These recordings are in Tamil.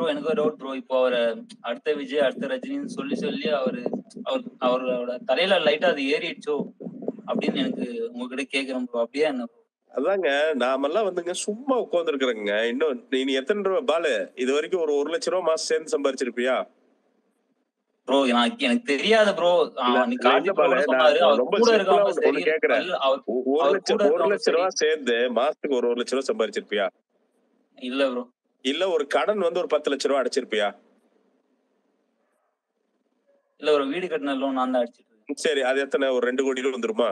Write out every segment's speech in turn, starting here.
ப்ரோ எனக்கு ஒரு டவுட் ப்ரோ இப்போ அவரை அடுத்த விஜய் அடுத்த ரஜினின்னு சொல்லி சொல்லி அவரு அவர் அவரோட தலையில லைட்டா அது ஏறிடுச்சோ அப்படின்னு எனக்கு உங்ககிட்ட கேக்குறேன் ப்ரோ அப்படியே என்ன bro? அதாங்க நாமெல்லாம் வந்துங்க சும்மா உட்காந்துருக்குறேங்க இன்னும் நீ நீ எத்தனை ரூபா பாலு இது வரைக்கும் ஒரு ஒரு லட்ச ரூபா மாசம் சேர்ந்து சம்பாரிச்சிருப்பியா ப்ரோ எனக்கு எனக்கு தெரியாத ப்ரோ இல்ல, நீ இல்ல, கார்த்தி இல்ல ப்ரோ பாலு, சொன்னாரு நான் அவர் ரொம்ப கூட simple ஆ இருக்கவங்க ஒண்ணு சரி கேக்குறேன். இல்ல, அவர் ஒ- ஒரு அவர் லட்சம் கூட ஒரு இருக்கவங்க லட்ச ரூபா சேர்ந்து மாசத்துக்கு ஒரு ஒரு லட்ச ரூபா சம்பாரிச்சிருப்பியா இல்ல ப்ரோ இல்ல ஒரு கடன் வந்து ஒரு பத்து லட்ச ரூபா அடைச்சிருப்பியா இல்ல ஒரு வீடு கட்டின லோன் நான் தான் அடிச்சிட்டு இருக்கேன். சரி அது எத்தனை ஒரு ரெண்டு கோடி ரூபா வந்துருமா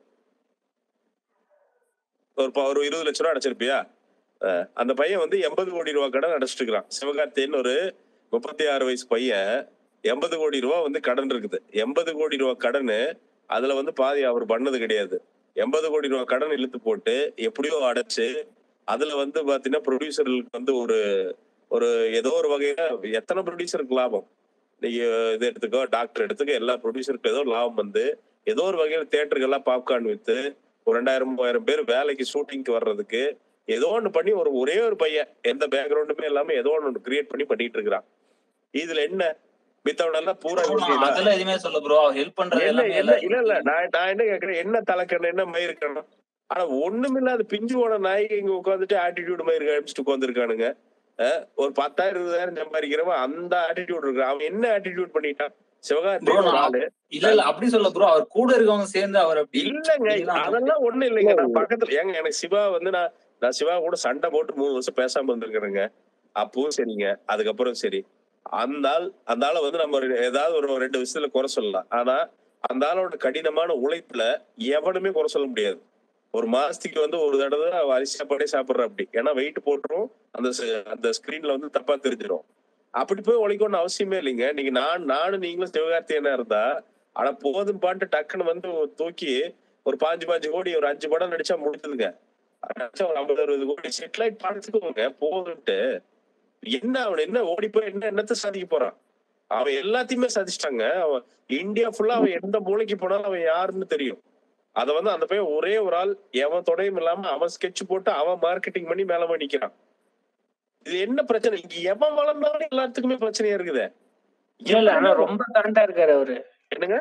ஒரு ப- ஒரு இருபது லட்ச ரூபா அடைச்சிருப்பியா அஹ், அந்த பையன் வந்து எண்பது கோடி ரூபா கடன் அடைச்சிட்டு இருக்கிறான் சிவகார்த்தின்னு ஒரு முப்பத்தி ஆறு வயசு பையன் எண்பது கோடி ரூபா வந்து கடன் இருக்குது எண்பது கோடி ரூபா கடன் அதுல வந்து பாதி அவர் பண்ணது கிடையாது எண்பது கோடி ரூபா கடன் இழுத்து போட்டு எப்படியோ அடைச்சு அதுல வந்து பாத்தீங்கன்னா ப்ரொடியூசர்களுக்கு வந்து ஒரு ஒரு ஏதோ ஒரு வகையில எத்தனை ப்ரொடியூசருக்கு லாபம் நீங்க இது எடுத்துக்கோ டாக்டர் எடுத்துக்கோ எல்லா ப்ரொடியூசருக்கு ஏதோ லாபம் வந்து ஏதோ ஒரு வகையில தேட்டருக்கு எல்லாம் பாப்கார்ன் வித்து ஒரு ரெண்டாயிரம் மூவாயிரம் பேர் வேலைக்கு ஷூட்டிங்க்கு வர்றதுக்கு ஏதோ ஒண்ணு பண்ணி ஒரு ஒரே ஒரு பையன் எந்த பேக்ரவுண்டுமே இல்லாம ஏதோ ஒண்ணு கிரியேட் பண்ணி பண்ணிட்டு இருக்கிறான் இதுல என்ன மித்தவனெல்லாம் பூரா Bro, நான் இவங்க தான். அதெல்லாம் எதுவுமே சொல்ல ப்ரோ அவர் ஹெல்ப் பண்றது என்ன எல்லாமே என்ன இல்ல இல்ல எல்லாரும் நான் நான் என்ன கேக்குறேன் என்ன தலைக்கணும் என்ன மயிருக்கணும் ஆனா ஒண்ணுமில்லாத பிஞ்சு போன நாய்க்கு இங்க உட்காந்துட்டு ஆட்டிடியூட் மயிர் கழிச்சுட்டு உட்காந்துருக்கானுங்க ஒரு பத்தாயிரம் இருபதாயிரம் சம்பாதிக்கிறவன் அந்த ஆட்டிடியூட் இருக்கு அவன் என்ன ஆட்டிடியூட் பண்ணிட்டான் சிவகார்த்தி Bro, நான் ஆளு இல்ல இல்ல அப்படி சொல்ல ப்ரோ அவர் கூட இருக்கவங்க சேர்ந்து அவர் அப்படி இல்லங்க இப்படிலாம் அதெல்லாம் ஒண்ணு இல்லைங்க நான் பக்கத்துல ஏங்க எனக்கு சிவா வந்து நான் நான் சிவா கூட சண்டை போட்டு மூணு வருஷம் பேசாம இருந்திருக்கிறேங்க அப்பவும் சரிங்க அதுக்கப்புறம் சரி அந்த ஆள் அந்த ஆளை வந்து நம்ம ஒரு- ஏதாவது ஒரு ரெண்டு விஷயத்துல குறை சொல்லலாம் ஆனா அந்த ஆளோட கடினமான உழைப்புல எவனுமே குறை சொல்ல முடியாது ஒரு மாசத்துக்கு வந்து ஒரு தடவை அவ அரிசி சாப்பாடே சாப்பிடுற அப்படி ஏன்னா வெயிட் போட்டுரும் அந்த ச- அந்த ஸ்கிரீன்ல வந்து தப்பா தெரிஞ்சிடும் அப்படி போய் உழைக்கணும்னு அவசியமே இல்லைங்க நீங்க நான் நானும் நீங்களும் சிவகார்த்தியனா இருந்தா ஆனா போதும் பாட்டு டக்குன்னு வந்து தூக்கி ஒரு பாஞ்சு பாஞ்சு கோடி ஒரு அஞ்சு படம் நடிச்சா முடிஞ்சதுங்க நடிச்சா ஒரு ஐம்பது அறுபது கோடி செட்டிலைட் படத்துக்கு போதுன்ட்டு என்ன அவன் என்ன ஓடி போய் என்ன என்னத்த சாதிக்க போறான் அவன் எல்லாத்தையுமே சாதிச்சிட்டாங்க அவன் இந்தியா ஃபுல்லா அவன் எந்த மூலைக்கு போனாலும் அவன் யாருன்னு தெரியும் அத வந்து அந்த பையன் ஒரே ஒரு ஆள் எவன் தொடையும் இல்லாம அவன் ஸ்கெட்ச் போட்டு அவன் மார்க்கெட்டிங் பண்ணி மேல போய் நிக்கிறான் இது என்ன பிரச்சனை இங்க எவன் வளர்ந்தாலும் எல்லாத்துக்குமே பிரச்சனையா இருக்குதே இல்ல இல்ல ஆனா ரொம்ப கரண்டா இருக்காரு அவரு என்னங்க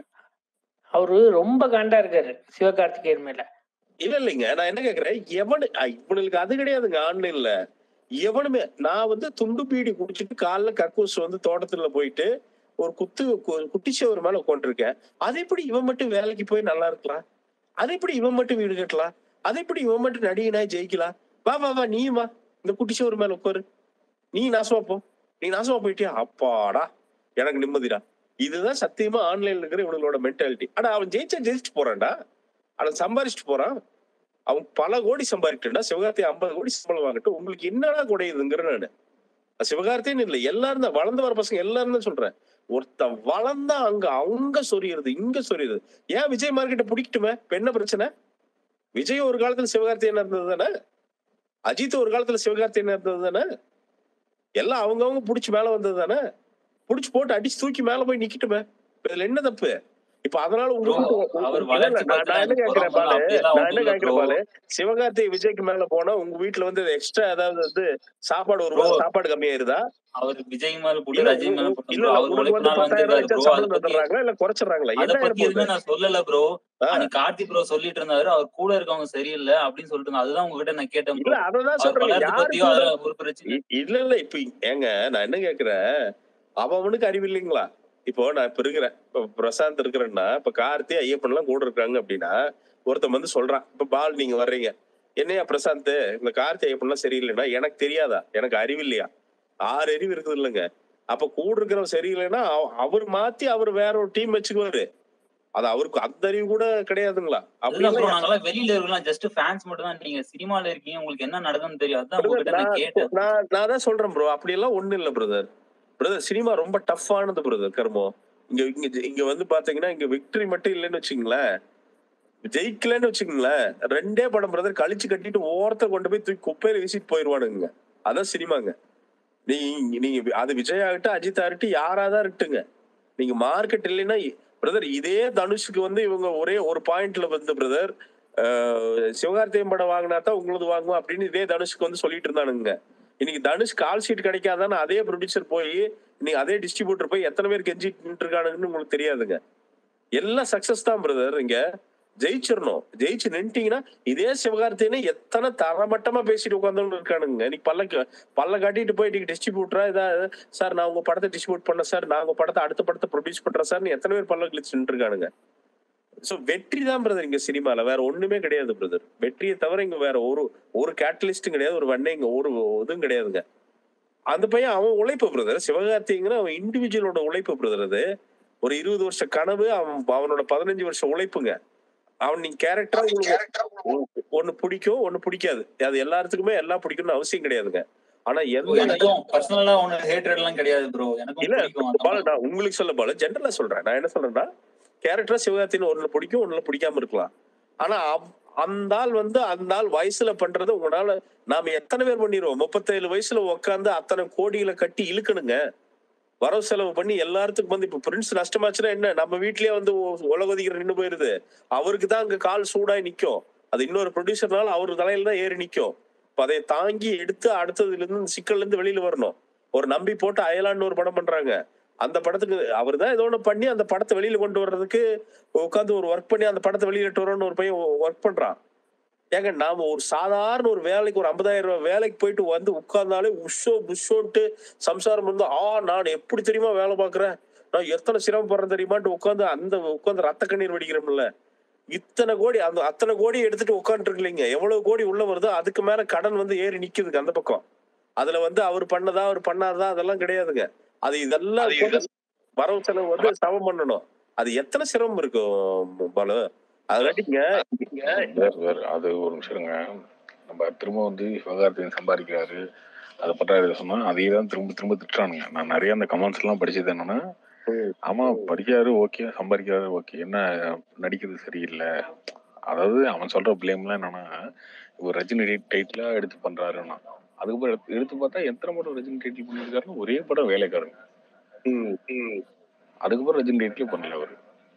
அவரு ரொம்ப கரண்டா இருக்காரு சிவகார்த்திகேயன் மேல இல்ல இல்லைங்க நான் என்ன கேக்குறேன் எவனு அ, இவனுக்கு அது கிடையாதுங்க ஆன்லைன்ல எவனுமே நான் வந்து துண்டு பீடி குடிச்சிட்டு காலைல கக்கூஸ் வந்து தோட்டத்துல போயிட்டு ஒரு குத்து கு- குட்டிச்சவர் மேல உட்காந்துருக்கேன் அது எப்படி இவன் மட்டும் வேலைக்கு போய் நல்லா இருக்கலாம் அது எப்படி இவன் மட்டும் வீடு கட்டலாம் அது எப்படி இவன் மட்டும் நடிகனாய் ஜெயிக்கலாம் வா வா வா நீ வா இந்த குட்டிச்சவர் மேல உட்காரு நீ நாசமா போ நீ நாசமா போயிட்டியா அப்பாடா எனக்கு நிம்மதிடா இதுதான் சத்தியமா ஆன்லைன்ல இருக்கிற இவங்களோட மென்டாலிட்டி ஆனா அவன் ஜெயிச்சா ஜெயிச்சுட்டு போறான்டா அவன் சம்பாரிச்சுட்டு போறான் அவன் பல கோடி சம்பாதிக்கிட்டா சிவகார்த்தி ஐம்பது கோடி சம்பளம் வாங்கட்டும் உங்களுக்கு என்னடா குடையுதுங்கிற நானு அது சிவகார்த்தின்னு இல்லை எல்லாரும் தான் வளர்ந்து வர பசங்க எல்லாரும் தான் சொல்றேன் ஒருத்தன் வளர்ந்தா அங்க அவங்க சொரியுறது இங்க சொரியுறது ஏன் விஜய் மார்க்கெட்டை பிடிக்கட்டுமே இப்ப என்ன பிரச்சனை விஜய் ஒரு காலத்துல சிவகார்த்தி என்ன இருந்தது தானே அஜித் ஒரு காலத்துல சிவகார்த்தி என்ன இருந்தது தானே எல்லாம் அவங்கவங்க புடிச்சு மேல வந்தது தானே புடிச்சு போட்டு அடிச்சு தூக்கி மேல போய் நிக்கட்டுமே இப்ப இதுல என்ன தப்பு இப்ப அதனால Bro, உங்களுக்கு அவர் இல்ல, இல்ல, வளர்ச்சி நான் நான் என்ன பார்த்து கேக்குறேன் பொறாமை பாலு அப்படியெல்லாம் நான் என்ன ஒண்ணும் இல்ல கேக்குறேன் bro. பாலு சிவகார்த்தி விஜய்க்கு மேல போனா உங்க வீட்டுல வந்து எக்ஸ்ட்ரா ஏதாவது வந்து சாப்பாடு ஒரு Bro. வேளை சாப்பாடு கம்மியாயிருதா அவர் விஜய் மேல போட்டு இல்ல ரஜினி மேல உ- போட்டு இல்ல bro. இல்ல அவர் உனக்கு வந்து உழைப்பினால பத்தாயிரம் வந்திருக்காரு ரூபாய் ப்ரோ அதை சம்பளம் பத்தி தந்துடுறாங்களா இல்ல குறைச்சிடுறாங்களா அத என்ன பத்தி எதுவுமே இருப்போம் நான் சொல்லல ப்ரோ ஆ. அன்னைக்கு கார்த்தி ப்ரோ சொல்லிட்டு இருந்தாரு அவர் கூட இருக்கவங்க சரியில்லை அப்படின்னு சொல்லிட்டு இருந்தாங்க. அதுதான் உங்ககிட்ட நான் கேட்டேன் இல்ல ப்ரோ அததான் அவர் சொல்றேன் வளர்ச்சி யாரு பத்தியோ கூட அதெல்லாம் ஒரு பிரச்சனை இ- இல்ல இல்ல இப்ப ஏங்க நான் என்ன கேக்குறேன் அவனுக்கு அறிவு இல்லைங்களா இப்போ நான் இப்ப இருக்கிறேன் இப்ப பிரசாந்த் இருக்கிறேன்னா இப்ப கார்த்தி ஐயப்பன் எல்லாம் கூட இருக்காங்க அப்படின்னா ஒருத்தன் வந்து சொல்றான் இப்ப பால் நீங்க வர்றீங்க என்னையா பிரசாந்த் இந்த கார்த்தி ஐயப்பன் எல்லாம் சரியில்லைன்னா எனக்கு தெரியாதா எனக்கு அறிவு இல்லையா ஆறு அறிவு இருக்குது இல்லைங்க அப்ப கூட இருக்கிறவன் சரியில்லைன்னா அவ- அவர் மாத்தி அவர் வேற ஒரு டீம் வச்சுக்குவாரு அது அவருக்கு அந்த அறிவு கூட கிடையாதுங்களா அப்படி அதுதான் ப்ரோ எல்லாம் நாங்கெல்லாம் வெளியில இருக்கலாம் ஜஸ்ட் ஃபேன்ஸ் மட்டும் தான் நீங்க சினிமால இருக்கீங்க உங்களுக்கு என்ன நடக்கும்னு தெரியும் அதான் Brother, உங்ககிட்ட நான் நான் கேட்டேன் நான் நான் தான் சொல்றேன் ப்ரோ அப்படி எல்லாம் ஒண்ணு இல்ல பிரதர் பிரதர் சினிமா ரொம்ப டஃப்பானது பிரதர் கர்மம் இங்க இங்க இங்க வந்து பாத்தீங்கன்னா இங்க விக்டரி மட்டும் இல்லைன்னு வச்சுங்களேன் ஜெயிக்கலன்னு வச்சுக்கோங்களேன் ரெண்டே படம் பிரதர் கழிச்சு கட்டிட்டு ஓரத்தை கொண்டு போய் தூக்கி குப்பையில வீசிட்டு போயிருவானுங்க அதான் சினிமாங்க நீங்க நீங்க அது விஜய் ஆகட்டும் அஜித் ஆகட்டும் யாராதான் இருக்கட்டுங்க நீங்க மார்க்கெட் இல்லைன்னா பிரதர் இதே தனுஷுக்கு வந்து இவங்க ஒரே ஒரு பாயிண்ட்ல வந்து பிரதர் சிவகார்த்தியம் படம் வாங்கினா தான் உங்களது வாங்குவோம் அப்படின்னு இதே தனுஷுக்கு வந்து சொல்லிட்டு இருந்தானுங்க இன்னைக்கு தனுஷ் கால் ஷீட் கிடைக்காதான்னு அதே ப்ரொடியூசர் போய் நீங்க அதே டிஸ்ட்ரிபியூட்டர் போய் எத்தனை பேர் கெஞ்சிட்டு இருக்கானுங்கன்னு உங்களுக்கு தெரியாதுங்க எல்லாம் சக்சஸ் தான் பிரதர் இங்க ஜெயிச்சிடணும் ஜெயிச்சு நின்ட்டீங்கன்னா இதே சிவகார்த்தியனே எத்தனை தரமட்டமா பேசிட்டு உட்காந்து இருக்கானுங்க இன்னைக்கு பல்ல க- பல்ல காட்டிட்டு போய் இன்னைக்கு டிஸ்ட்ரிபியூட்டரா இதா சார் நான் உங்க படத்தை டிஸ்ட்ரிபியூட் பண்ண சார் நான் உங்க படத்தை அடுத்த படத்தை ப்ரொடியூஸ் பண்றேன் சார் எத்தனை பேர் பல்ல கிழிச்சு நின்று இருக்கானுங்க சோ வெற்றி தான் பிரதர் இங்க சினிமால வேற ஒண்ணுமே கிடையாது பிரதர் வெற்றியை தவிர இங்க வேற ஒரு ஒரு கேட்டலிஸ்டும் கிடையாது ஒரு வண்ணை இங்க ஒரு இதுவும் கிடையாதுங்க அந்த பையன் அவன் உழைப்பு பிரதர் சிவகார்த்திங்கிற அவன் இண்டிவிஜுவலோட உழைப்பு பிரதர் அது ஒரு இருபது வருஷ கனவு அவன் அவனோட பதினஞ்சு வருஷம் உழைப்புங்க அவன் நீங்க கேரக்டரா உங்களுக்கு ஒண்ணு பிடிக்கும் ஒண்ணு பிடிக்காது அது எல்லாத்துக்குமே எல்லாம் பிடிக்கும்னு அவசியம் கிடையாதுங்க ஆனா Bro, எந்த எனக்கும் பர்சனலா ஒண்ணு ஹேட்ரட் எல்லாம் கிடையாது ப்ரோ எனக்கும் இல்ல பிடிக்கும் அந்த பாலு நான் உங்களுக்கு சொல்ல பாலு ஜென்ரலா சொல்றேன் நான் என்ன சொல்றேன்னா கேரக்டரா சிவகார்த்தின்னு ஒண்ணுல பிடிக்கும் ஒண்ணுல பிடிக்காம இருக்கலாம் ஆனா அவ்- அந்த ஆள் வந்து அந்த ஆள் வயசுல பண்றது உங்களால நாம எத்தனை பேர் பண்ணிடுவோம் முப்பத்தேழு வயசுல உட்காந்து அத்தனை கோடிகளை கட்டி இழுக்கணுங்க வரவு செலவு பண்ணி எல்லாத்துக்கும் வந்து இப்ப பிரின்ஸ் நஷ்டமாச்சுன்னா என்ன நம்ம வீட்லயே வந்து உ- உலகொதிக்கிற நின்னு போயிருது அவருக்கு தான் அங்க கால் சூடாய் நிக்கும் அது இன்னொரு ப்ரொடியூசர்னால அவர் தலையில தான் ஏறி நிக்கும் இப்ப அதை தாங்கி எடுத்து அடுத்ததுல இருந்து இந்த சிக்கல்ல இருந்து வெளியில வரணும் ஒரு நம்பி போட்டு அயலான்னு ஒரு படம் பண்றாங்க அந்த படத்துக்கு அவர் தான் ஏதோ ஒண்ணு பண்ணி அந்த படத்தை வெளியில கொண்டு வர்றதுக்கு உட்காந்து ஒரு ஒர்க் பண்ணி அந்த படத்தை வெளியிட்டு வரோம்னு ஒரு பையன் ஒர்க் பண்றான் ஏங்க நாம ஒரு சாதாரண ஒரு வேலைக்கு ஒரு ஐம்பதாயிரம் ரூபாய் வேலைக்கு போயிட்டு வந்து உட்கார்ந்தாலே உஷோ புஷோன்ட்டு சம்சாரம் வந்து ஆ நான் எப்படி தெரியுமா வேலை பாக்குறேன் நான் எத்தனை சிரமப்படுறேன் தெரியுமான்ட்டு உட்காந்து அந்த உட்காந்து ரத்த கண்ணீர் வடிக்கிறோம்ல இத்தனை கோடி அந்த அத்தனை கோடி எடுத்துட்டு உட்காந்துட்டு இருக்கீங்க எவ்வளவு கோடி உள்ள வருதோ அதுக்கு மேல கடன் வந்து ஏறி நிக்குதுங்க அந்த பக்கம் அதுல வந்து அவர் பண்ணதா அவர் பண்ணாததா அதெல்லாம் கிடையாதுங்க அது இதெல்லாம் போட்டு வரவு செலவு வந்து சமம் பண்ணணும் அது எத்தனை சிரமம் இருக்கும் பாலு அதனாட்டிங்க வேற வேற அது ஒரு நிமிஷம் இருங்க நம்ம திரும்ப வந்து சிவகார்த்திகேயன் சம்பாதிக்கிறாரு அதை பட்டாரு சொன்னா அதையே தான் திரும்ப திரும்ப திட்டுறானுங்க நான் நிறைய அந்த கமெண்ட்ஸ் எல்லாம் படிச்சது என்னன்னா ஆமா படிக்கிறாரு ஓகே சம்பாதிக்கிறாரு ஓகே என்ன நடிக்கிறது சரியில்லை அதாவது அவன் சொல்ற பிளேம்லாம் என்னன்னா இவர் ரஜினி டைட்டிலா எடுத்து பண்றாருன்னா அதுக்கப்புறம் எடுத்து- எடுத்து பார்த்தா எத்தனை படம் ரஜினி டைட்டில் பண்ணிருக்காருன்னு ஒரே படம் வேலைக்காரங்க ம், ம். அதுக்கப்புறம் ரஜினி டைட்டில் பண்ணல அவரு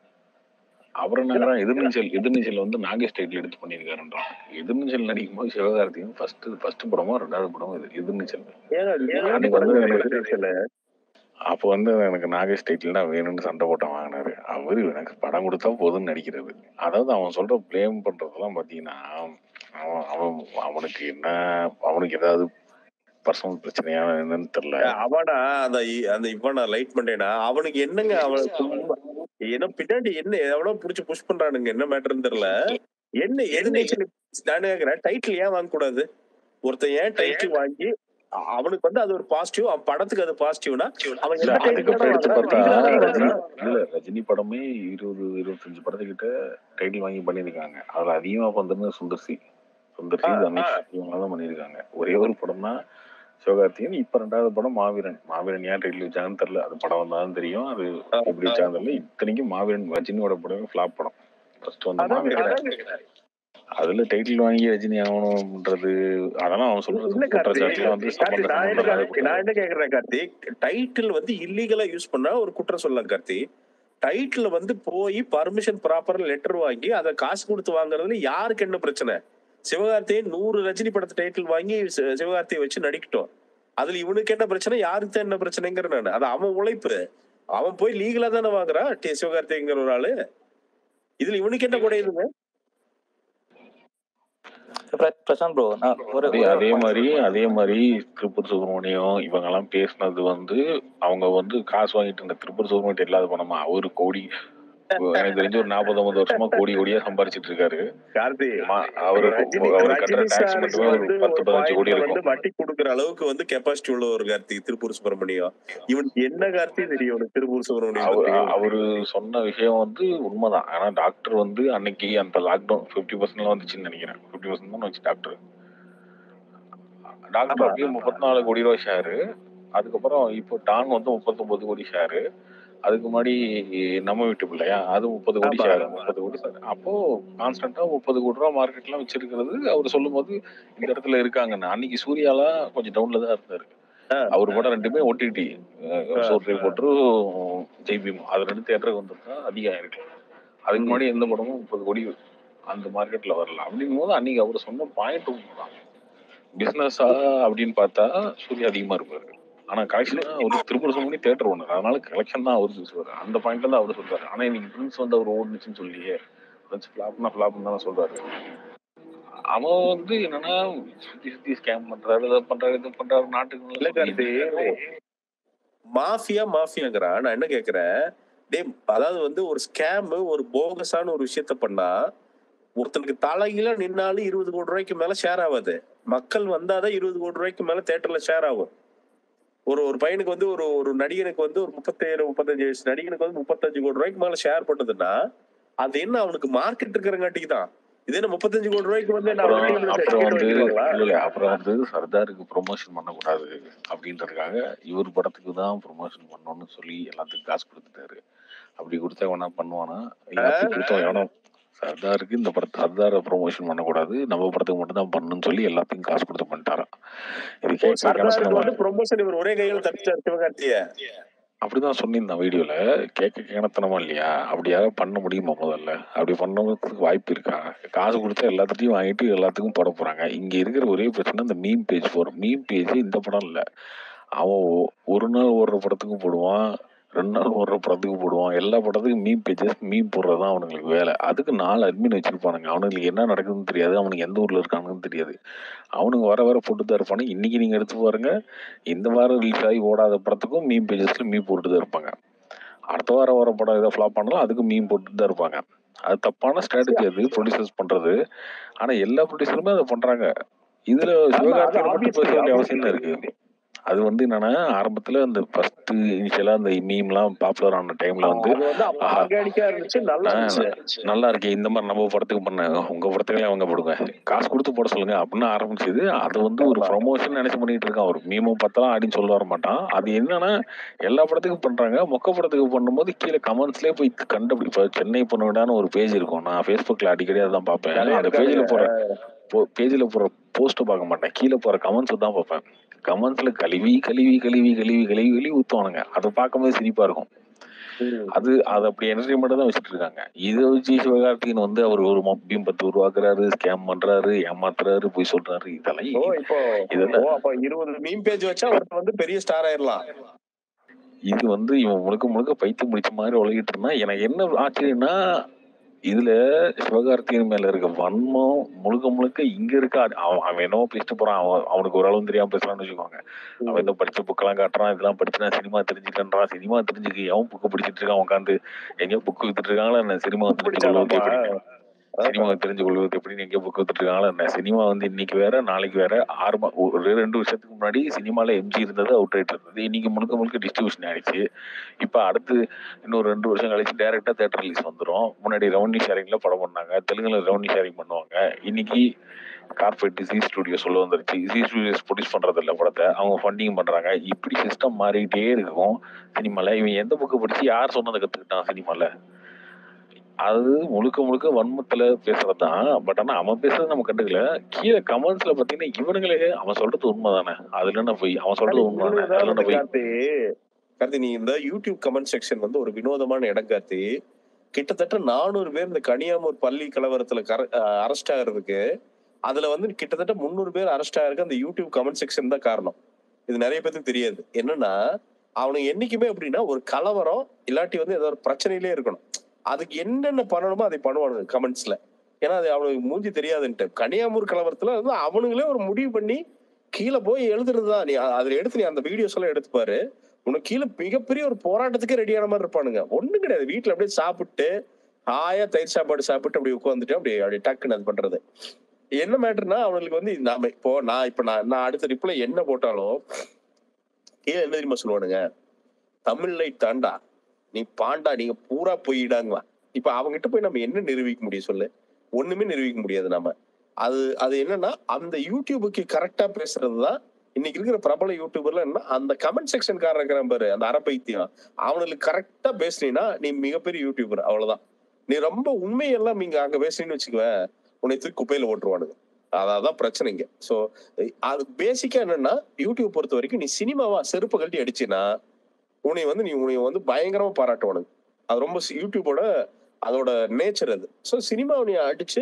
அவர் என்னங்கிறான் எதிர்நீச்சல் எதிர்நீச்சல் வந்து நாகேஷ் டைட்டில் எடுத்து பண்ணியிருக்காருன்றான் எதிர்நீச்சல் நடிக்கும் போது சிவகார்த்திகேயன் ஃபர்ஸ்ட் ஃபர்ஸ்ட் படமோ ரெண்டாவது படமோ இது எதிர்நீச்சல் ஏங்க, ஏங்க அன்னைக்கு வந்து எனக்கு எனக்கு தெரியல. அப்போ வந்து எனக்கு நாகேஷ் டைட்டில் தான் வேணும்னு சண்டை போட்டு வாங்கினாரு அவரு எனக்கு படம் கொடுத்தா போதும்னு நடிக்கிறது அதாவது அவன் சொல்ற ப்ளேம் பண்றதெல்லாம் பாத்தீங்கன்னா அவன் அவன் அவனுக்கு என்ன அவனுக்கு ஏதாவது பர்சனல் பிரச்சனையா என்னன்னு தெரியல அவனா அந்த இ- அந்த இவனா லைட் பண்ணேனா அவனுக்கு என்னங்க அவனுக்கு சும்மா- என்ன பின்னாடி என்ன எவ்வளவு புடிச்சு புஷ் பண்றானுங்க என்ன மேட்டர்னு தெரியல என்ன எது நீச்சல் நான் கேக்குறேன் டைட்டில் ஏன் வாங்க கூடாது ஒருத்தன் ஏன் டைட்டில் வாங்கி அ- அவனுக்கு வந்து அது ஒரு பாசிட்டிவ் அவன் படத்துக்கு அது பாசிட்டிவ்னா அவன் இல்ல என்ன அதுக்கப்புறம் எடுத்து பார்த்தா டைட்டில் ரஜினி இல்ல ரஜினி படமே இருபது இருபத்தஞ்சு படத்துக்கிட்ட டைட்டில் வாங்கி பண்ணியிருக்காங்க அதுல அதிகமா பண்றது சுந்தர்சி சுந்தர்சி ஆ, தனுஷ் இவங்க தான் பண்ணியிருக்காங்க ஒரே ஒரு படம் தான் சிவகார்த்திகேயன் இப்ப ரெண்டாவது படம் மாவீரன் மாவீரன் ஏன் டைட்டில் வச்சாங்கன்னு தெரியல அது படம் வந்தாலும் தெரியும் அது எப்படி வச்சாங்கன்னு தெரியல இத்தனைக்கும் மாவீரன் ரஜினியோட படமே ஃபிளாப் படம் ஃபர்ஸ்ட் வந்து அதான் மாவீரன் அதான் அதுல டைட்டில் வாங்கி ரஜினி ஆகணும்ன்றது அதெல்லாம் அவன் சொல்றது இல்ல கார்த்திக் குற்றச்சாட்டுல வந்து கார்த்திக், சம்பந்த நான் என்ன சம்பந்தம் இல்லாத கார்த்திக், நான் என்ன கேக்குறேன் கார்த்திக் டைட்டில் வந்து இல்லீகலா யூஸ் பண்ணா ஒரு குற்றம் சொல்லலாம் கார்த்திக் டைட்டில் வந்து போய் பர்மிஷன் ப்ராப்பரா லெட்டர் வாங்கி அதை காசு கொடுத்து வாங்குறதுல யாருக்கு என்ன பிரச்சனை சிவகார்த்திகேயன் நூறு ரஜினி படத்தை டைட்டில் வாங்கி சி- சிவகார்த்தியை வச்சு நடிக்கட்டும் அதுல இவனுக்கு என்ன பிரச்சனை யாருக்கு தான் என்ன பிரச்சனைங்கிற நான் அது அவன் உழைப்பு அவன் போய் லீகலா தானே வாங்குறான் டி- சிவகார்த்திகேயங்கிற ஒரு ஆளு இதுல இவனுக்கு என்ன குறையுதுங்க பிர- பிரசாந்த் ப்ரோ நான் ஒரு அதே ஒரு அதே point மாதிரி அதே மாதிரி திருப்பூர் சுப்பிரமணியம் இவங்க எல்லாம் பேசினது வந்து அவங்க வந்து காசு வாங்கிட்டு இருந்த திருப்பூர் சுப்பிரமணியம் இல்லாத பணமா அவரு கோடி எனக்கு தெரிஞ்சு ஒரு நாற்பது ஐம்பது வருஷமா கோடி கோடியா சம்பாரிச்சிட்டு இருக்காரு கார்த்தி மா- அவரு ரஜினி அவரு கட்டுற ரஜினி டாக்ஸ் சாருக்கு மட்டுமே ஒரு வந்து பத்து ஒரு பதினஞ்சு கோடி பாயிண்ட்ல வந்து இருக்கும் வட்டி கொடுக்குற அளவுக்கு வந்து கெப்பாசிட்டி உள்ள ஒரு கார்த்தி திருப்பூர் சுப்பிரமணியம் இவனுக்கு என்ன கார்த்தி தெரியும் இவனுக்கு திருப்பூர் சுப்பிரமணியம் அவரு பத்தி அவரு சொன்ன விஷயம் வந்து உண்மைதான் ஆனா டாக்டர் வந்து அன்னைக்கு அந்த லாக்டவுன் பிப்டி பர்சன்ட் வந்துச்சுன்னு நினைக்கிறேன் பிப்டி பர்சன்ட் தான் வச்சு டாக்டர் டாக்டர் ஆமா. அப்படியே முப்பத்தி நாலு கோடி ரூபாய் ஷேரு அதுக்கப்புறம் இப்போ டான் வந்து முப்பத்தொன்பது கோடி ஷேரு அதுக்கு முன்னாடி நம்ம வீட்டு பிள்ளையா அது முப்பது கோடி ஆமா. ஷேர் முப்பது கோடி ஷேர் அப்போ கான்ஸ்டன்டா முப்பது கோடி ரூபா மார்க்கெட்லாம் வச்சிருக்கிறது அவர் சொல்லும்போது இந்த இடத்துல இருக்காங்கன்னு அன்னைக்கு சூர்யாலாம் கொஞ்சம் டவுன்ல தான் இருந்தாரு ஆ. அவர் படம் ரெண்டுமே ஓடிடி சோர்ரி போட்டு ஜெய்பீம் அது ரெண்டு தேட்டருக்கு வந்திருக்கா அதிகம் இருக்கு அதுக்கு முன்னாடி எந்த படமும் முப்பது கோடி அந்த மார்க்கெட்ல வரல அப்படிங்கும் போது அன்னைக்கு அவர் சொன்ன பாயிண்ட் உண்மைதான் பிசினஸா அப்படின்னு பார்த்தா சூர்யா அதிகமா இருப்பாரு ஆனா கலெக்ஷன் ஒரு திருப்பூர் சொல்லி தேட்டர் ஒண்ணு அதனால கலெக்ஷன் தான் அவரு பேசுவாரு அந்த பாயிண்ட்ல தான் அவரு சொல்றாரு ஆனா இன்னைக்கு பிரின்ஸ் வந்து அவர் ஓடுனுச்சுன்னு சொல்லியே பிரின்ஸ் ஃபிளாப்னா ஃபிளாப்னு தான் சொல்றாரு அவன் வந்து என்னன்னா சுத்தி சுத்தி ஸ்கேம் பண்றாரு அதை பண்றாரு இது பண்றாரு நாட்டுக்கு இல்ல நல்லா கார்த்தி சொல்லிட்டு மாஃபியா மாஃபியாங்கிறான் நான் என்ன கேக்குறேன் டேய் அதாவது வந்து ஒரு ஸ்கேம் ஒரு போகஸான ஒரு விஷயத்த பண்ணா ஒருத்தனுக்கு தலைகீழ நின்னாலும் இருபது கோடி ரூபாய்க்கு மேல ஷேர் ஆகாது மக்கள் வந்தாதான் இருபது கோடி ரூபாய்க்கு மேல தேட்டர்ல ஷேர் ஆகும் ஒரு ஒரு பையனுக்கு வந்து ஒரு ஒரு நடிகனுக்கு வந்து ஒரு முப்பத்தேழு முப்பத்தஞ்சு வயசு நடிகனுக்கு வந்து முப்பத்தஞ்சு கோடி ரூபாய்க்கு மேல ஷேர் பண்ணதுன்னா அது என்ன அவனுக்கு மார்க்கெட் இருக்கிறங்காட்டிக்கு தான் இதே என்ன முப்பத்தஞ்சு கோடி ரூபாய்க்கு வந்து என்ன அப்புறம் அவனுக்கு அப்புறம் ticket வந்து வாங்கிடுவாங்களா? இல்ல இல்ல அப்புறம் வந்து சர்தாருக்கு ப்ரொமோஷன் பண்ணக்கூடாது அப்படின்றதுக்காக இவர் படத்துக்கு தான் ப்ரொமோஷன் பண்ணணும்னு சொல்லி எல்லாத்துக்கும் காசு கொடுத்துட்டாரு அப்படி கொடுத்தா வேணா பண்ணுவானா எல்லாத்துக்கும் கொடுத்தா எவனும் சர்தாருக்கு இந்த படத்தை சர்தாரை ப்ரொமோஷன் பண்ணக்கூடாது நம்ம படத்துக்கு மட்டும் தான் பண்ணணும்னு சொல்லி எல்லாத்துக்கும் காசு கொடுத்து பண்ணிட்டாராம் இது ஓ, கேட்க சர்தாருக்கு கணசனமா வந்து ப்ரொமோஷன் இவர் ஒரே கையில தப்பிச்சார் சிவகார்த்திய அப்படிதான் சொன்னிருந்தான் வீடியோல கேட்க கேணத்தனமா இல்லையா அப்படி யாராவது பண்ண முடியுமா முதல்ல அப்படி பண்ணதுக்கு வாய்ப்பு இருக்கா காசு கொடுத்தா எல்லாத்துட்டையும் வாங்கிட்டு எல்லாத்துக்கும் போட போறாங்க இங்க இருக்கிற ஒரே பிரச்சனை இந்த மீம் பேஜ் போறோம் மீம் பேஜ் இந்த படம் இல்ல அவன் ஒ- ஒரு நாள் ஓடுற படத்துக்கும் போடுவான் ரெண்டு நாள் ஓடுற படத்துக்கு போடுவான் எல்லா படத்துக்கும் மீம் பேஜஸ் மீம் போடுறதுதான் அவனுங்களுக்கு வேலை அதுக்கு நாலு அட்மின் வச்சிருப்பானுங்க அவனுங்களுக்கு என்ன நடக்குதுன்னு தெரியாது அவனுக்கு எந்த ஊர்ல இருக்கானுங்கன்னு தெரியாது அவனுங்க வர வர போட்டு தான் இருப்பானுங்க இன்னைக்கு நீங்க எடுத்து பாருங்க இந்த வாரம் ரிலீஸ் ஆகி ஓடாத படத்துக்கும் மீம் பேஜஸ்ல மீம் போட்டு தான் இருப்பாங்க அடுத்த வாரம் வர படம் ஏதோ ஃபிளாப் பண்ணாலும் அதுக்கு மீம் போட்டு தான் இருப்பாங்க அது தப்பான ஸ்ட்ராட்டஜி அது ப்ரொடியூசர்ஸ் பண்றது ஆனா எல்லா ப்ரொடியூசருமே அதை பண்றாங்க இதுல சிவகார்த்திகேயனை மட்டும் பேச வேண்டிய அவசியம் என்ன இருக்கு அது வந்து என்னன்னா ஆரம்பத்துல அந்த ஃபர்ஸ்ட் இனிஷியலா அந்த மீம்லாம் பாப்புலர் ஆன டைம்ல வந்து அது வந்து அப்ப ஆஹா. ஆர்கானிக்கா இருந்துச்சு நல்லா ஆ, இருந்துச்சு நல்லா இருக்கே இந்த மாதிரி நம்ம படத்துக்கு பண்ண உங்க படத்துக்கே அவங்க போடுங்க காசு கொடுத்து போட சொல்லுங்க அப்படின்னு ஆரம்பிச்சது அது வந்து ஒரு ப்ரொமோஷன் நினைச்சு பண்ணிட்டு இருக்கான் ஒரு மீமும் பார்த்தாலும் அப்படின்னு சொல்ல வர மாட்டான் அது என்னன்னா எல்லா படத்துக்கும் பண்றாங்க மொக்க படத்துக்கு பண்ணும்போது கீழே கமெண்ட்ஸ்லயே போய் கண்டுபிடி இப்போ சென்னை பொண்ணு விடான்னு ஒரு பேஜ் இருக்கும் நான் ஃபேஸ்புக்ல அடிக்கடி அதான் பார்ப்பேன் நிறைய அந்த பேஜ்ல இருக்காங்க. போற பேஜ்ல போற போஸ்ட் பார்க்க மாட்டேன் கீழே போற கமெண்ட்ஸ் தான் பார்ப்பேன் கமெண்ட்ஸ்ல கழுவி கழுவி கழுவி கழுவி கழுவி கழுவி ஊத்துவானுங்க அதை பார்க்கும்போது சிரிப்பா இருக்கும் ம். அது அது அப்படி என்டர்டைன்மெண்ட் தான் வச்சுட்டு இருக்காங்க இதை வச்சு சிவகார்த்திகேயன் வந்து அவர் ஒரு பிம்பத்தை உருவாக்குறாரு ஸ்கேம் பண்றாரு ஏமாத்துறாரு போய் சொல்றாரு ஓ இதெல்லாம் இப்போ இதெல்லாம் ஓ அப்ப இருபது மீம் பேஜ் வச்சா அவருக்கு வந்து பெரிய ஸ்டார் ஆயிரலாம் இது வந்து இவன் முழுக்க முழுக்க பைத்தியம் முடிச்ச மாதிரி உலகிட்டு இருந்தான் எனக்கு என்ன ஆச்சரியம்னா இதுல சிவகார்த்திகேயன் மேல இருக்க வன்மம் முழுக்க முழுக்க இங்க இருக்க அது- அவன் அவன் என்னவோ பேசிட்டு போறான் அவன் அவனுக்கு ஒரு அளவு தெரியாம பேசலாம்னு வச்சுக்கோங்க அவன் இந்த படிச்ச புக்கெல்லாம் காட்டுறான் இதெல்லாம் படிச்சு நான் சினிமா தெரிஞ்சுக்கன்றான் சினிமா தெரிஞ்சுக்க எவன் புக்கு படிச்சிட்டு இருக்கான் உட்காந்து எங்கேயோ புக்கு வித்துட்டு இருக்காங்களா என்ன சினிமா தெரிஞ்சு கொள்வது எப்படி சினிமா தெரிஞ்சு கொள்வது எப்படின்னு எங்கேயோ புக்கு வித்துட்டு இருக்காங்களா என்ன சினிமா வந்து இன்னைக்கு வேற நாளைக்கு வேற ஆறு மா ஒரு ரெண்டு வருஷத்துக்கு முன்னாடி சினிமால எம்ஜி இருந்தது அவுட் ரைட் இருந்தது இன்னைக்கு முழுக்க முழுக்க டிஸ்ட்ரிபியூஷன் ஆயிடுச்சு இப்ப அடுத்து இன்னொரு ரெண்டு வருஷம் கழிச்சு டைரக்டா தேட்டர் ரிலீஸ் வந்துரும் முன்னாடி ரவுண்டி ஷேரிங்ல படம் பண்ணாங்க தெலுங்குல ரவுண்டி ஷேரிங் பண்ணுவாங்க இன்னைக்கு கார்பரேட் ஜி ஸ்டுடியோ சொல்ல வந்துருச்சு ஜி ஸ்டுடியோஸ் ப்ரொடியூஸ் பண்றது இல்ல படத்தை அவங்க ஃபண்டிங் பண்றாங்க இப்படி சிஸ்டம் மாறிக்கிட்டே இருக்கும் சினிமால இவன் எந்த புக்கு படிச்சு யார் சொன்னதை கத்துக்கிட்டான் சினிமால அது முழுக்க முழுக்க வன்மத்துல பேசுறதுதான் பட் ஆனா அவன் பேசுறது நம்ம கண்டுக்கல கீழே கமெண்ட்ஸ்ல பாத்தீங்கன்னா இவனுங்களே அவன் சொல்றது உண்மைதானே அதுல என்ன போய் அவன் சொல்றது உண்மைதானே அதுல என்ன போய் கார்த்தி கார்த்தி நீ இந்த யூடியூப் கமெண்ட் செக்ஷன் வந்து ஒரு வினோதமான இடம் கார்த்தி கிட்டத்தட்ட நானூறு பேர் இந்த கனியாமூர் பள்ளி கலவரத்துல அரெஸ்ட் ஆகிறதுக்கு அதுல வந்து கிட்டத்தட்ட முந்நூறு பேர் அரெஸ்ட் ஆகிறதுக்கு அந்த யூடியூப் கமெண்ட் செக்ஷன் தான் காரணம் இது நிறைய பேருக்கு தெரியாது என்னன்னா அவனுக்கு என்னைக்குமே அப்படின்னா ஒரு கலவரம் இல்லாட்டி வந்து ஏதோ ஒரு பிரச்சனையிலே இருக்கணும் அதுக்கு என்னென்ன பண்ணணுமோ அதை பண்ணுவானுங்க கமெண்ட்ஸ்ல ஏன்னா அது அவனுக்கு மூஞ்சி தெரியாதுன்ட்டு கனியாமூர் கலவரத்துல வந்து அவனுங்களே ஒரு முடிவு பண்ணி கீழே போய் எழுதுறதுதான் நீ அ- அதுல எடுத்து நீ அந்த வீடியோஸ் எல்லாம் எடுத்து பாரு உனக்கு கீழே மிகப்பெரிய ஒரு போராட்டத்துக்கே ரெடியான மாதிரி இருப்பானுங்க ஒண்ணும் கிடையாது வீட்டுல அப்படியே சாப்பிட்டு ஆயா தயிர் சாப்பாடு சாப்பிட்டு அப்படி உட்காந்துட்டு அப்படியே அப்படியே டக்குன்னு அது பண்றது என்ன மேட்டர்னா அவனுக்கு வந்து நாம இப்போ நான் இப்ப நான் நான் அடுத்த ரிப்ளை என்ன போட்டாலும் கீழே என்ன தெரியுமா சொல்லுவானுங்க தமிழ் லைட் தாண்டா நீ பாண்டா நீங்க பூரா போயிடாங்க இப்ப அவங்ககிட்ட போய் நம்ம என்ன நிரூபிக்க முடியும் சொல்லு ஒண்ணுமே நிரூபிக்க முடியாது நம்ம அது அது என்னன்னா அந்த யூடியூபுக்கு கரெக்டா பேசுறதுதான் இன்னைக்கு இருக்கிற பிரபல யூடியூபர்ல என்ன அந்த கமெண்ட் செக்ஷன் காரன் இருக்கிறான் பாரு அந்த அறப்பைத்தியம் அவனுக்கு கரெக்டா பேசுனீங்கன்னா நீ மிகப்பெரிய யூடியூபர் அவ்வளவுதான் நீ ரொம்ப உண்மையெல்லாம் நீங்க அங்க பேசுனீன்னு வச்சுக்குவேன் உன்னை தூக்கி குப்பையில ஓட்டுருவானுங்க அதான் பிரச்சனை இங்க சோ அது பேசிக்கா என்னன்னா யூடியூப் பொறுத்த வரைக்கும் நீ சினிமாவா செருப்பு கழட்டி அடிச்சினா உன்னை வந்து நீ உன்னை வந்து பயங்கரமா பாராட்டுவானுங்க அது ரொம்ப சி- யூடியூபோட அதோட நேச்சர் அது ஸோ சினிமாவை நீ அடிச்சு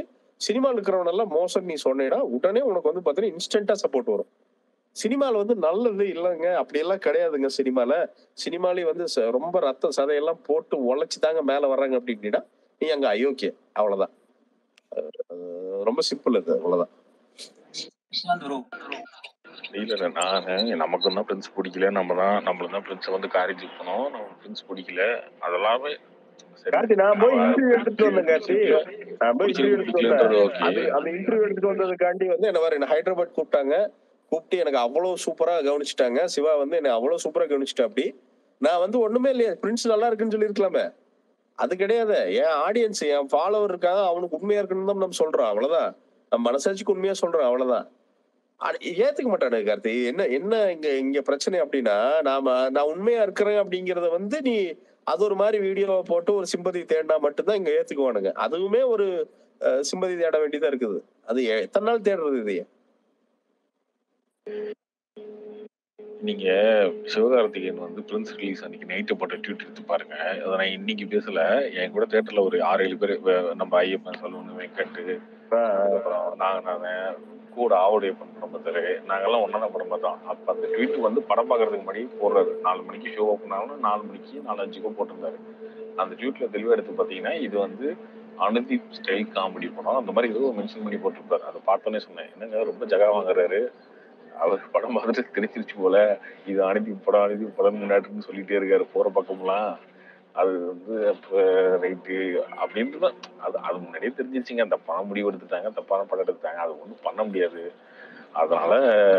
சினிமாவில் இருக்கிறவன் எல்லாம் மோசம் நீ சொன்னேன்னா உடனே உனக்கு வந்து பார்த்தீங்கன்னா இன்ஸ்டன்டா சப்போர்ட் வரும் சினிமாவில் வந்து நல்லது இல்லைங்க அப்படியெல்லாம் கிடையாதுங்க சினிமால சினிமாலே வந்து ச- ரொம்ப ரத்தம் சதையெல்லாம் போட்டு உழைச்சி தாங்க மேலே வர்றாங்க அப்படின்னா நீ அங்க அயோக்கிய அவ்வளவுதான் அஹ் ரொம்ப சிம்பிள் அது அவ்வளவுதான் பிரசாந்த் ப்ரோ இல்ல இல்ல நானு நமக்கு தான் பிரின்ஸ் பிடிக்கல நம்ம தான் நம்மளும் தான் பிரின்ஸ் வந்து காலேஜ் போனோம் நம்ம பிரின்ஸ் பிடிக்கல அதெல்லாமே சரி கார்த்தி நான் போய் நம்ம இன்டர்வியூ எடுத்துட்டு வந்தேன் கார்த்தி நான் போய் இன்டர்வியூ எடுத்துட்டு பிடிக்கலன்றது வந்தேன் ஓகே அது அந்த இன்டர்வியூ எடுத்துட்டு வந்ததுக்காண்டி வந்து என்ன மாதிரி என்ன ஹைதராபாத் கூப்பிட்டாங்க கூப்பிட்டு எனக்கு அவ்வளவு சூப்பரா கவனிச்சிட்டாங்க சிவா வந்து என்ன அவ்வளவு சூப்பரா கவனிச்சிட்டா அப்படி நான் வந்து ஒண்ணுமே இல்லையா பிரின்ஸ் நல்லா இருக்குன்னு சொல்லியிருக்கலாமே அது கிடையாது என் ஆடியன்ஸ் என் ஃபாலோவர் இருக்காங்க அவனுக்கு உண்மையா இருக்கணும்னு தான் நம்ம சொல்றோம் அவ்வளவுதான் நம்ம மனசாட்சிக்கு உண்மையா சொல்றோம் அவ்வளவுதான் ஆனா, ஏத்துக்க மாட்டானு கார்த்தி என்ன என்ன இங்க இங்க பிரச்சனை அப்படின்னா நாம நான் உண்மையா இருக்கிறேன் அப்படிங்கறத வந்து நீ அது ஒரு மாதிரி வீடியோவை போட்டு ஒரு சிம்பதி தேடினா மட்டும்தான் இங்க ஏத்துக்குவானுங்க அதுவுமே ஒரு அஹ், சிம்பதி தேட வேண்டியதா இருக்குது அது எ- எத்தனை நாள் தேடுறது இதைய நீங்க சிவகார்த்திகேயன் வந்து பிரின்ஸ் ரிலீஸ் அன்னைக்கு நைட்டு போட்ட ட்வீட் எடுத்து பாருங்க அதை நான் இன்னைக்கு பேசல என் கூட தேட்டர்ல ஒரு ஆறு ஏழு பேர் வே- நம்ம ஐயப்பன் சலூன் வெங்கட் அதுக்கப்புறம் நாங்க நான் கூட ஆவுடைய படம் பார்த்தாரு நாங்கெல்லாம் ஒன்னா படம் பார்த்தோம் அப்ப அந்த ட்வீட் வந்து படம் பார்க்கறதுக்கு முன்னாடி போடுறாரு நாலு மணிக்கு ஷோ ஓப்பன் ஆகணும் நாலு மணிக்கு நாலு அஞ்சுக்கோ போட்டிருந்தாரு அந்த ட்வீட்ல தெளிவா எடுத்து பாத்தீங்கன்னா இது வந்து அனுதீப் ஸ்டைல் காமெடி படம் அந்த மாதிரி ஏதோ மென்ஷன் பண்ணி போட்டிருப்பாரு அதை பார்த்தோன்னே சொன்னேன் என்னங்க ரொம்ப ஜகா வாங்குறாரு அவர் படம் பார்த்துட்டு தெரிச்சிருச்சு போல இது அனுதீப் படம் அனுதீப் படம் முன்னாடின்னு சொல்லிட்டே இருக்காரு போற பக்கம்லாம் அது வந்து அப்ப ரைட்டு அப்படின்ட்டு தான் அது அது முன்னாடியே தெரிஞ்சிருச்சுங்க தப்பான முடிவு எடுத்துட்டாங்க தப்பான படம் எடுத்துட்டாங்க அது ஒண்ணும் பண்ண முடியாது அதனால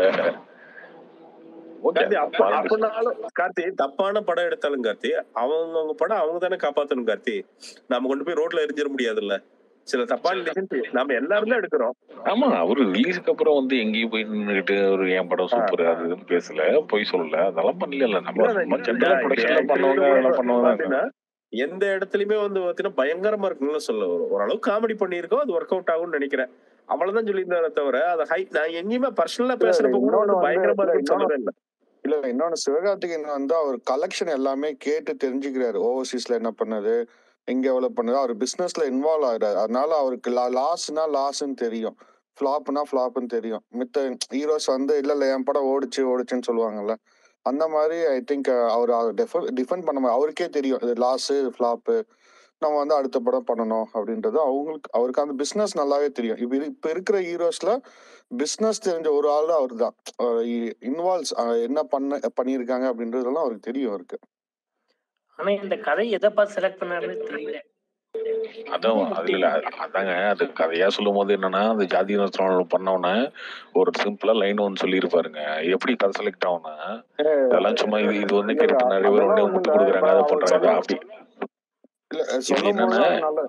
ஓகே கார்த்தி அப்ப அப்படின்னாலும் கார்த்தி தப்பான படம் எடுத்தாலும் கார்த்தி அவங்க அவங்க படம் அவங்க தானே காப்பாத்தணும் கார்த்தி நாம கொண்டு போய் ரோட்ல எரிஞ்சிட முடியாதுல்ல சில தப்பான decisions நம்ம எல்லாரும் தான் எடுக்கிறோம் ஆமா அவரு ரிலீஸுக்கு அப்புறம் வந்து எங்கேயும் போய் நின்னுகிட்டு ஒரு என் படம் சூப்பர் அது இதுன்னு பேசல போய் சொல்லல அதெல்லாம் பண்ணல நம்ம சும்மா ஜென்ரலா ப்ரொடக்ஷன்ல பண்ணுவாங்க அதெல்லாம் பண்ணுவாங்க பாத்தீங்கன்னா எந்த இடத்துலயுமே வந்து பாத்தீங்கன்னா பயங்கரமா இருக்குன்னு சொல்ல வரும் ஓரளவு காமெடி பண்ணியிருக்கோம் அது ஒர்க் அவுட் ஆகும்னு நினைக்கிறேன் அவ்வளவுதான் சொல்லியிருந்தாரே தவிர அதை ஹை நான் எங்கேயுமே பர்சனலா பேசுறப்ப கூட இன்னொன்னு வந்து வந்து- பயங்கரமா இருக்குன்னு சொல்லவே இல்லை இல்ல இன்னொன்னு சிவகார்த்திகேயன் வந்து அவர் கலெக்ஷன் எல்லாமே கேட்டு தெரிஞ்சுக்கிறாரு ஓவர்சீஸ்ல என்ன பண்ணுது எங்க எவ்வளவு பண்ணுது அவர் பிசினஸ்ல இன்வால்வ் ஆகுறாரு அதனால அவருக்கு லாஸ்னா லாஸ்ன்னு தெரியும் ஃபிளாப்னா ஃபிளாப்னு தெரியும் மித்த ஹீரோஸ் வந்து இல்ல இல்ல என் படம் ஓடிச்சு ஓடிச்சுன்னு சொல்லுவாங்கல்ல அந்த மாதிரி ஐ திங்க் அவர் டிஃபெண்ட் பண்ண மாதிரி அவருக்கே தெரியும் இது லாஸ் ஃபிளாப்பு நம்ம வந்து அடுத்த படம் பண்ணணும் அப்படின்றது அவங்களுக்கு அவருக்கு அந்த பிசினஸ் நல்லாவே தெரியும் இப்ப இரு- இப்ப இருக்கிற ஹீரோஸ்ல பிசினஸ் தெரிஞ்ச ஒரு ஆள் அவர் தான் இன்வால்வ்ஸ் என்ன பண்ண பண்ணியிருக்காங்க அப்படின்றதெல்லாம் அவருக்கு தெரியும் அவருக்கு ஆனா இந்த கதை எதை பார்த்து செலக்ட் பண்ணாருன்னு தெரியல அதான் அது இல்ல அது- அதாங்க அது கதையா சொல்லும் போது என்னன்னா அந்த ஜாதி நஸ்திரம் பண்ணவன ஒரு சிம்பிளா லைன் ஒன்னு சொல்லியிருப்பாருங்க எப்படி கதை செலக்ட் ஆகும்னா இதெல்லாம் சும்மா இது இது வந்து கேட்டு நிறைய பேர் உடனே முட்டு கொடுக்குறாங்க அதை பண்றாங்க அப்படி இல்ல இது சொல்லும் என்னன்னா போது நல்ல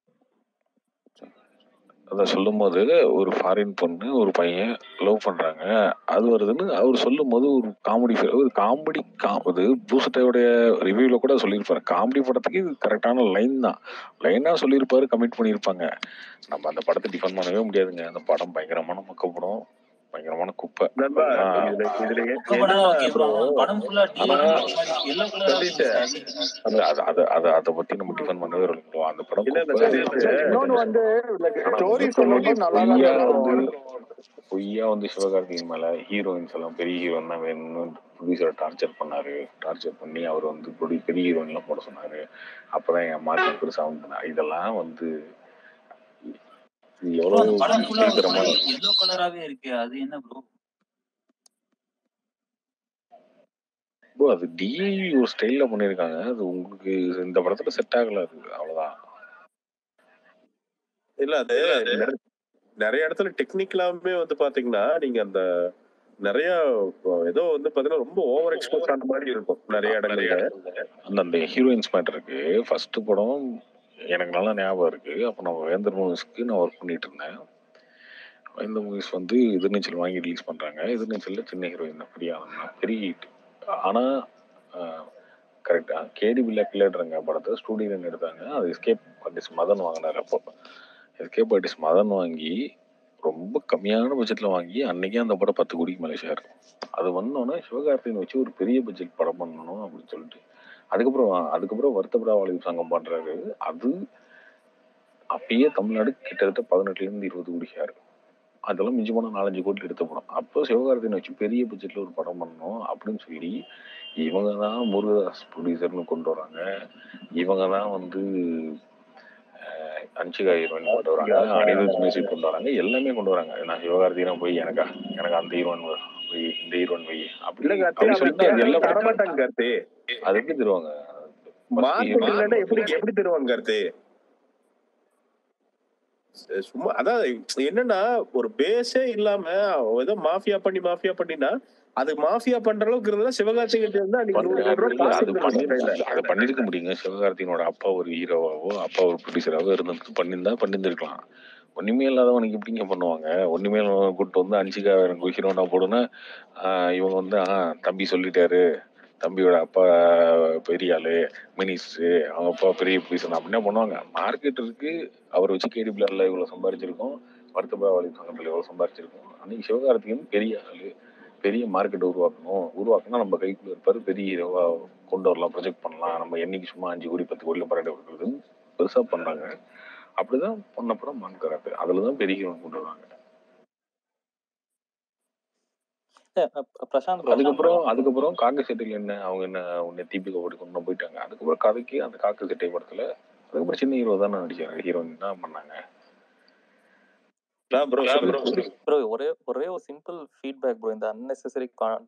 அதை சொல்லும் போது ஒரு ஃபாரின் பொண்ணு ஒரு பையன் லவ் பண்றாங்க அது வருதுன்னு அவர் சொல்லும் போது ஒரு காமெடி ஒரு காமெடி இது பூசட்டையோடைய ரிவ்யூல கூட சொல்லியிருப்பாரு காமெடி படத்துக்கு இது கரெக்டான லைன் தான் லைனா சொல்லியிருப்பாரு கமிட் பண்ணியிருப்பாங்க நம்ம அந்த படத்தை டிஃபன் பண்ணவே முடியாதுங்க அந்த படம் பயங்கரமான மக்க படம் பயங்கரமான குப்பை நண்பா ஆஹ் இதுல இதுல படம் ஓகே ப்ரோ bro, படம் ஃபுல்லா ஆனா எல்லோ கலரா சதீஷ், அது அது அது அது அதை பத்தி நம்ம டிஃபன் பண்ணவே இல்லை அந்த படம் இல்ல, இல்ல, குப்பை சதீஷ், இன்னொன்னு வந்து ஆனா ஸ்டோரி வந்து சொல்லும் போது நல்லா தான் பொய்யா இருக்கும் வந்து பொய்யா வந்து சிவகார்த்திகேயன் மேல ஹீரோயின்ஸ் எல்லாம் பெரிய ஹீரோயின் தான் வேணும்னு ப்ரொடியூசரை டார்ச்சர் பண்ணாரு டார்ச்சர் பண்ணி அவர் வந்து ப்ரொடி பெரிய ஹீரோயின் எல்லாம் போட சொன்னாரு அப்பதான் என் மார்க்கெட் பெருசா வந்து இதெல்லாம் வந்து இது ப்ரோ எவ்வளவு அந்த படம் ஃபுல்லா ஒரு கீழ்த்தரமான மாதிரி எல்லோ கலராவே இருக்கு அது என்ன ப்ரோ bro, அது டிஐ ஒரு ஸ்டைல்ல பண்ணிருக்காங்க அது உங்களுக்கு இந்த படத்துல செட் ஆகல அது அவ்வளவுதான் இல்ல அது நிறைய- நிறைய இடத்துல டெக்னிக்கலாமே வந்து பாத்தீங்கன்னா நீங்க அந்த நிறைய ஏதோ வந்து பாத்தீங்கன்னா ரொம்ப ஓவர் எக்ஸ்போஸ் அந்த மாதிரி இருக்கும் நிறைய இடங்கள்ல அந்த அந்த ஹீரோயின்ஸ் மேட்டருக்கு ஃபர்ஸ்ட் படம் எனக்கு நல்லா ஞாபகம் இருக்கு அப்போ நான் வேந்தர் மூவிஸ்க்கு நான் ஒர்க் பண்ணிட்டு இருந்தேன் வேந்தர் மூவிஸ் வந்து எதிர்நீச்சல் வாங்கி ரிலீஸ் பண்றாங்க எதிர்நீச்சல்ல சின்ன ஹீரோயின் பிரியா பெரிய ஹிட் ஆனா கரெக்டா கேடி பில்லா கிளேடுறங்க படத்தை ஸ்டூடியோல எடுத்தாங்க அது எஸ்கேப் ஆர்டிஸ்ட் மதன் வாங்கினாரு அப்போ எஸ்கேப் ஆர்டிஸ்ட் மதன் வாங்கி ரொம்ப கம்மியான பட்ஜெட்ல வாங்கி அன்னைக்கே அந்த படம் பத்து கோடிக்கு மேலே ஷேர் அது வந்தோடனே சிவகார்த்திகேயன் வச்சு ஒரு பெரிய பட்ஜெட் படம் பண்ணணும் அப்படின்னு சொல்லிட்டு அதுக்கப்புறம் அதுக்கப்புறம் வருத்தப்படா வாலிப சங்கம் பண்றாரு அது அப்பயே தமிழ்நாடு கிட்டத்தட்ட பதினெட்டுல இருந்து இருபது கோடி ஷேர் அதெல்லாம் மிஞ்சி போனா நாலஞ்சு கோடி எடுத்த படம் அப்போ சிவகார்த்திகேயனை வச்சு பெரிய பட்ஜெட்ல ஒரு படம் பண்ணணும் அப்படின்னு சொல்லி இவங்க தான் முருகதாஸ் ப்ரொடியூசர்னு கொண்டு வராங்க இவங்க தான் வந்து அஹ், அன்ஷிகா ஹீரோயின் கொண்டு வராங்க அனிருத் மியூசிக் கொண்டு வராங்க எல்லாமே கொண்டு வராங்க நான் சிவகார்த்திகேயன் போய் எனக்கா எனக்கு அந்த ஹீரோயின் வை இந்த ஹீரோயின் வை அப்படி இல்ல கார்த்தி அப்படி அவங்க சொல்லிட்டு அது கேட்டா எல்லாம் தர மாட்டாங்க கார்த்தி அது எப்படி தருவாங்க First மார்க்கெட் hero- இல்லைன்னா எப்படி எப்படி தருவாங்க கார்த்தி ச- சும்மா அதான் என்னன்னா ஒரு பேஸே இல்லாம ஏதோ மாஃபியா பண்ணி மாஃபியா பண்ணினா அது மாஃபியா பண்ற அளவுக்கு இருந்தா சிவகார்த்திகேயன் வந்து அன்னைக்கு நூறு கோடி ரூபாய் காசு அது இருந்திருக்கும் பண்ணி கையில. அது பண்ணிருக்க முடியுங்க சிவகார்த்திகனோட அப்பா ஒரு ஹீரோவாவோ அப்பா ஒரு ப்ரொடியூசராவோ இருந்திருந்து பண்ணியிருந்தா பண்ணியிருந்திருக்கலாம் ஒண்ணுமே இல்லாதவனுக்கு எப்படிங்க பண்ணுவாங்க ஒண்ணுமே இல்லாதவன் கூட்டு வந்து அன்சிகா எனக்கு ஹீரோனா போடுனா இவங்க வந்து ஆ தம்பி சொல்லிட்டாரு தம்பியோட அப்பா பெரிய ஆளு மினிஸ்டர் அவங்க அப்பா பெரிய ப்ரொடியூசர் அப்படின்னா பண்ணுவாங்க மார்க்கெட் இருக்கு அவர் வச்சு கேடி பிளாட்ல இவ்வளவு சம்பாரிச்சிருக்கோம் வருத்தப்பா வழி சங்கத்தில் இவ்வளவு சம்பாரிச்சிருக்கோம் அன்னைக்கு சிவகார்த்திகேயன் பெரிய ஆளு பெரிய மார்க்கெட் உருவாக்கணும் உருவாக்கினா நம்ம கைக்குள்ள இருப்பாரு பெரிய ஹீரோவா கொண்டு வரலாம் ப்ரொஜெக்ட் பண்ணலாம் நம்ம என்னைக்கு சும்மா அஞ்சு கோடி பத்து கோடியில் பரவாயில்ல கொடுக்குறதுன்னு பெருசா பண்றாங்க அப்படிதான் பண்ணப்பறம் மான் கராத்து அதுலதான் பெரிய ஹீரோ கொண்டு வராங்க பிரசாந்த் bro, அதுக்கப்புறம் அதுக்கப்புறம் காக்க செட்டில் என்ன அவங்க என்ன உன்னை தீபிகா ஓடி கொண்டு போயிட்டாங்க அதுக்கப்புறம் கதைக்கு அந்த காக்க செட்டை படத்துல அதுக்கப்புறம் சின்ன ஹீரோ தானே நடிச்சாங்க ஹீரோயின் தான் பண்ணாங்க நான் bro, சொல்லுங்க. ப்ரோ ஒரே ஒரே ஒரு சிம்பிள் ஃபீட்பேக் ப்ரோ இந்த அன்னெசரி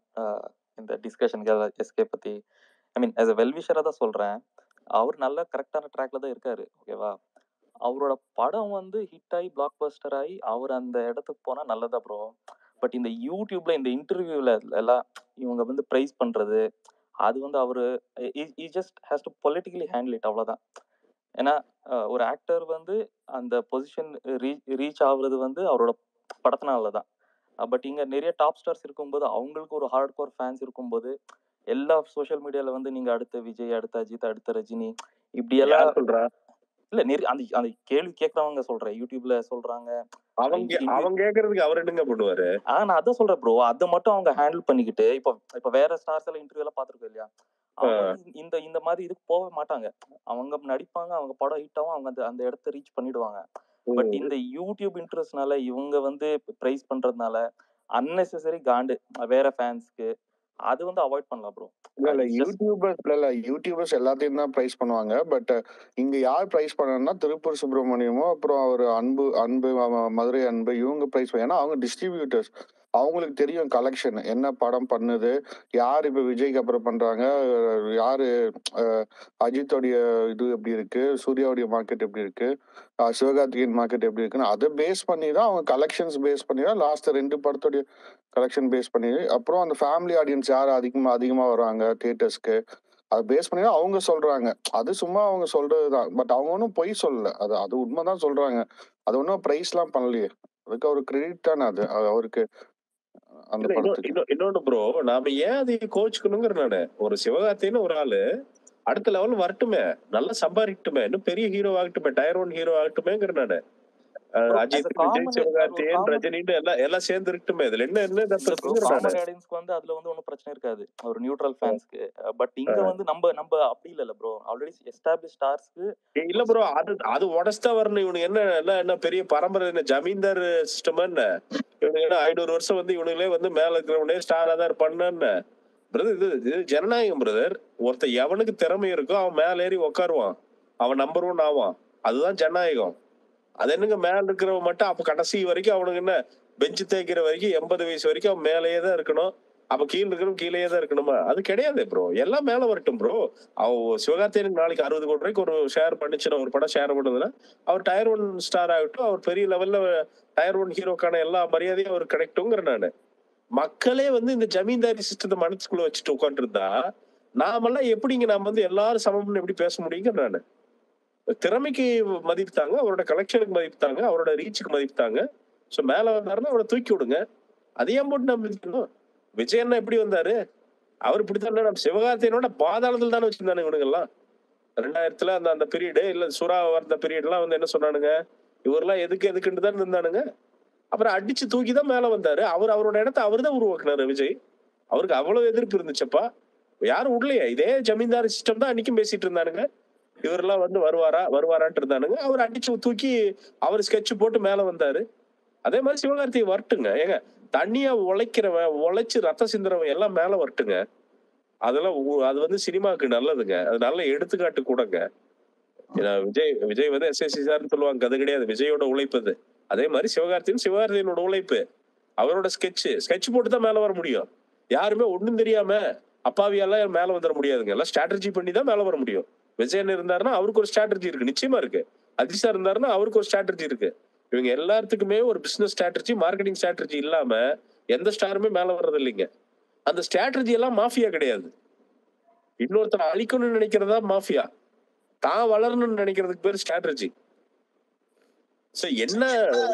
இந்த டிஸ்கஷனுக்கு எஸ்கே பத்தி ஐ மீன் as a வெல்விஷராக தான் சொல்றேன் அவர் நல்ல கரெக்டான ட்ராக்ல தான் இருக்காரு ஓகேவா அவரோட படம் வந்து ஹிட் ஆகி பிளாக் பஸ்டர் ஆகி அவர் அந்த இடத்துக்கு போனா நல்லதா ப்ரோ பட் இந்த யூடியூப்ல இந்த இன்டர்வியூல எல்லாம் இவங்க வந்து ப்ரைஸ் பண்றது அது வந்து அவரு இ just has to politically handle it அவ்வளவுதான் ஏன்னா அஹ், ஒரு ஆக்டர் வந்து அந்த பொசிஷன் ரீச் ஆகுறது வந்து அவரோட படத்தினால தான் பட் இங்க நிறைய டாப் ஸ்டார்ஸ் இருக்கும்போது அவங்களுக்கு ஒரு ஹார்ட் கோர் ஃபேன்ஸ் இருக்கும்போது எல்லா சோஷியல் மீடியால வந்து நீங்க அடுத்த விஜய் அடுத்த அஜித் அடுத்த ரஜினி இப்படி எல்லாம் யார் சொல்றா இல்ல நிறைய அந்த அந்த கேள்வி கேட்கறவங்க சொல்றேன் யூடியூப்ல சொல்றாங்க அவங்க இங்க- அவங்க கேக்குறதுக்கு அவர் என்னங்க பண்ணுவாரு ஆ நான் அதான் சொல்றேன் ப்ரோ அதை மட்டும் அவங்க ஹேண்டில் பண்ணிக்கிட்டு இப்போ இப்போ வேற ஸ்டார்ஸ் எல்லாம் இன்டர்வியூ எல்லாம் பாத்துருக்கோம் இல்லையா அவங்க வந்து இந்த இந்த மாதிரி இதுக்கு போக மாட்டாங்க அவங்க நடிப்பாங்க அவங்க படம் ஹிட் ஆகும் அவங்க அந்த அந்த இடத்த ரீச் பண்ணிடுவாங்க பட் இந்த யூடியூப் இன்ட்ரெஸ்ட்னால இவங்க வந்து ப்ரைஸ் பண்றதுனால அன்னெசரி காண்டு வேற ஃபேன்ஸ்க்கு அது வந்து அவாய்ட் பண்ணலாம் ப்ரோ இல்ல இல்ல யூடியூபர்ஸ் இல்ல இல்ல யூடியூபர்ஸ் எல்லாத்தையும் தான் பிரைஸ் பண்ணுவாங்க பட் இங்க யார் பிரைஸ் பண்ணனா திருப்பூர் சுப்பிரமணியமும் அப்புறம் அவர் அன்பு அன்பு ம- மதுரை அன்பு இவங்க பிரைஸ் ஏன்னா அவங்க டிஸ்ட்ரிபியூட்டர்ஸ் அவங்களுக்கு தெரியும் கலெக்ஷன் என்ன படம் பண்ணுது யார் இப்ப விஜய்க்கு அப்புறம் பண்றாங்க அஹ் யாரு அஹ், அஜித்தோடைய இது எப்படி இருக்கு சூர்யாவுடைய மார்க்கெட் எப்படி இருக்கு அஹ், சிவகார்த்திகேயன் மார்க்கெட் எப்படி இருக்குன்னு அதை பேஸ் பண்ணி தான் அவங்க கலெக்ஷன்ஸ் பேஸ் பண்ணி தான் லாஸ்ட் ரெண்டு படத்தோடைய கலெக்ஷன் பேஸ் பண்ணி அப்புறம் அந்த ஃபேமிலி ஆடியன்ஸ் யார் அதிகமா அதிகமா வராங்க தியேட்டர்ஸ்க்கு அதை பேஸ் பண்ணி தான் அவங்க சொல்றாங்க அது சும்மா அவங்க சொல்றதுதான் பட் அவங்க ஒன்றும் பொய் சொல்லல அது அது உண்மைதான் சொல்றாங்க அது ஒன்றும் ப்ரைஸ்லாம் பண்ணலையே அதுக்கு அவர் கிரெடிட் தானே அது அது அவருக்கு அந்த இல்ல, இன்னொ- படத்துக்கு இன்னொ- இன்னொன்னு ப்ரோ நாம ஏன் அதை கோச்சுக்கணுங்கிற நானு ஒரு சிவகார்த்தின்னு ஒரு ஆளு அடுத்த லெவல் வரட்டுமே நல்லா சம்பாதிக்கட்டுமே இன்னும் பெரிய ஹீரோ ஆகட்டுமே டயர் ஒன் ஹீரோ ஆகட்டுமேங்கிற நானு அஹ் Bro, Ajith as a common- Vijay Sivakarthikeyan common- ரஜினின்னு எல்லாம் எல்லாம் சேர்ந்து இருக்கட்டுமே இதுல என்ன என்ன தப்பு இருக்குங்கிற நானு காமன் ஆடியன்ஸ்க்கு வந்து அதுல வந்து ஒன்றும் பிரச்சனை இருக்காது ஒரு நியூட்ரல் ஃபேன்ஸ்க்கு பட் இங்க வந்து நம்ம நம்ம அப்படி இல்ல ப்ரோ ஆல்ரெடி எஸ்டாப்ளிஷ் ஸ்டார்ஸ்க்கு ஏய், இல்ல ப்ரோ அது அது உடச்சுதா வரணும் இவனுக்கு என்ன என்ன என்ன பெரிய பரம்பரை என்ன ஜமீன்தார் சிஸ்டம் என்ன இவனுக்கு என்ன ஐநூறு வருஷம் வந்து இவனுங்களே வந்து மேல இருக்கிறவனே ஸ்டாரா தான் இருப்பான்னு பிரதர் இது இது ஜனநாயகம் பிரதர் ஒருத்தன் எவனுக்கு திறமை இருக்கோ அவன் மேல ஏறி உட்காருவான் அவன் நம்பர் ஒன் ஆவான் அதுதான் ஜனநாயகம் அது என்னங்க மேல இருக்கிறவன் மட்டும் அப்ப கடைசி வரைக்கும் அவனுக்கு என்ன பெஞ்சு தேய்க்கிற வரைக்கும் எண்பது வயசு வரைக்கும் அவன் மேலேயே தான் இருக்கணும் அப்ப கீழ இருக்கிறவன் கீழேயே தான் இருக்கணுமா அது கிடையாது ப்ரோ எல்லாம் மேல வரட்டும் ப்ரோ அவ சிவகார்த்தியனுக்கு நாளைக்கு அறுபது கோடி ரூபாய்க்கு ஒரு ஷேர் பண்ணிச்சுன்னா ஒரு படம் ஷேர் பண்ணுதுன்னா அவர் டயர் ஒன் ஸ்டார் ஆகட்டும் அவர் பெரிய லெவல்ல டயர் ஒன் ஹீரோக்கான எல்லா மரியாதையும் அவருக்கு கிடைக்குங்கிற நானு மக்களே வந்து இந்த ஜமீன்தாரி சிஸ்டத்தை மனசுக்குள்ள வச்சுட்டு உட்காந்துருந்தா நாமெல்லாம் எப்படிங்க நாம வந்து எல்லாரும் சமம்னு எப்படி பேச முடியுங்கிற நானு திறமைக்கு மதிப்புத்தாங்க அவரோட கலெக்ஷனுக்கு மதிப்புத்தாங்க அவரோட ரீச்சுக்கு மதிப்புத்தாங்க ஸோ மேல வந்தாருன்னா அவரை தூக்கி விடுங்க அதையே போட்டு நம்ம இருக்கணும் விஜய் அண்ணா எப்படி வந்தாரு அவர் இப்படித்தான் நம்ம சிவகார்த்தியனோட பாதாளத்தில் தானே வச்சிருந்தானு இவனுங்கெல்லாம் ரெண்டாயிரத்துல அந்த அந்த பீரியடு இல்ல சுறா வந்த பீரியட்லாம் வந்து என்ன சொன்னானுங்க இவரெல்லாம் எதுக்கு எதுக்குன்னு தான் இருந்தானுங்க அப்புறம் அடிச்சு தூக்கி தான் மேல வந்தாரு அவர் அவரோட இடத்த அவர் தான் உருவாக்குனாரு விஜய் அவருக்கு அவ்வளவு எதிர்ப்பு இருந்துச்சப்பா யாரும் விடலையா இதே ஜமீன்தார் சிஸ்டம் தான் அன்னைக்கும் பேசிட்டு இருந்தானுங்க இவரெல்லாம் வந்து வருவாரா வருவாரான்ட்டு இருந்தானுங்க அவர் அடிச்சு தூக்கி அவர் ஸ்கெட்ச் போட்டு மேல வந்தாரு அதே மாதிரி சிவகார்த்திகை வரட்டுங்க ஏங்க தண்ணியா உழைக்கிறவன் உழைச்சு ரத்த சிந்துறவன் எல்லாம் மேல வரட்டுங்க அதெல்லாம் உ- அது வந்து சினிமாவுக்கு நல்லதுங்க அது நல்ல எடுத்துக்காட்டு கூடங்க ஏன்னா விஜய் விஜய் வந்து எஸ்எஸ்சி சார்னு சொல்லுவாங்க அது கிடையாது விஜயோட உழைப்பு அது அதே மாதிரி சிவகார்த்தியும் சிவகார்த்தியனோட உழைப்பு அவரோட ஸ்கெட்ச் ஸ்கெட்ச் போட்டு தான் மேல வர முடியும் யாருமே ஒண்ணும் தெரியாம அப்பாவியெல்லாம் மேல வந்துட முடியாதுங்க எல்லாம் ஸ்ட்ராட்டஜி பண்ணி தான் மேல வர முடியும் விஜயன் இருந்தாருன்னா அவருக்கு ஒரு ஸ்ட்ராட்டஜி இருக்கு நிச்சயமா இருக்கு அஜித் சார் இருந்தாருன்னா அவருக்கு ஒரு ஸ்ட்ராட்டஜி இருக்கு இவங்க எல்லாத்துக்குமே ஒரு பிசினஸ் ஸ்ட்ராட்டஜி மார்க்கெட்டிங் ஸ்ட்ராட்டஜி இல்லாம எந்த ஸ்டாருமே மேல வர்றது இல்லைங்க அந்த ஸ்ட்ராட்டஜி எல்லாம் மாஃபியா கிடையாது இன்னொருத்தரை அழிக்கணும்னு நினைக்கிறதா மாஃபியா தான் வளரணும்னு நினைக்கிறதுக்கு பேர் ஸ்ட்ராட்டஜி சோ என்ன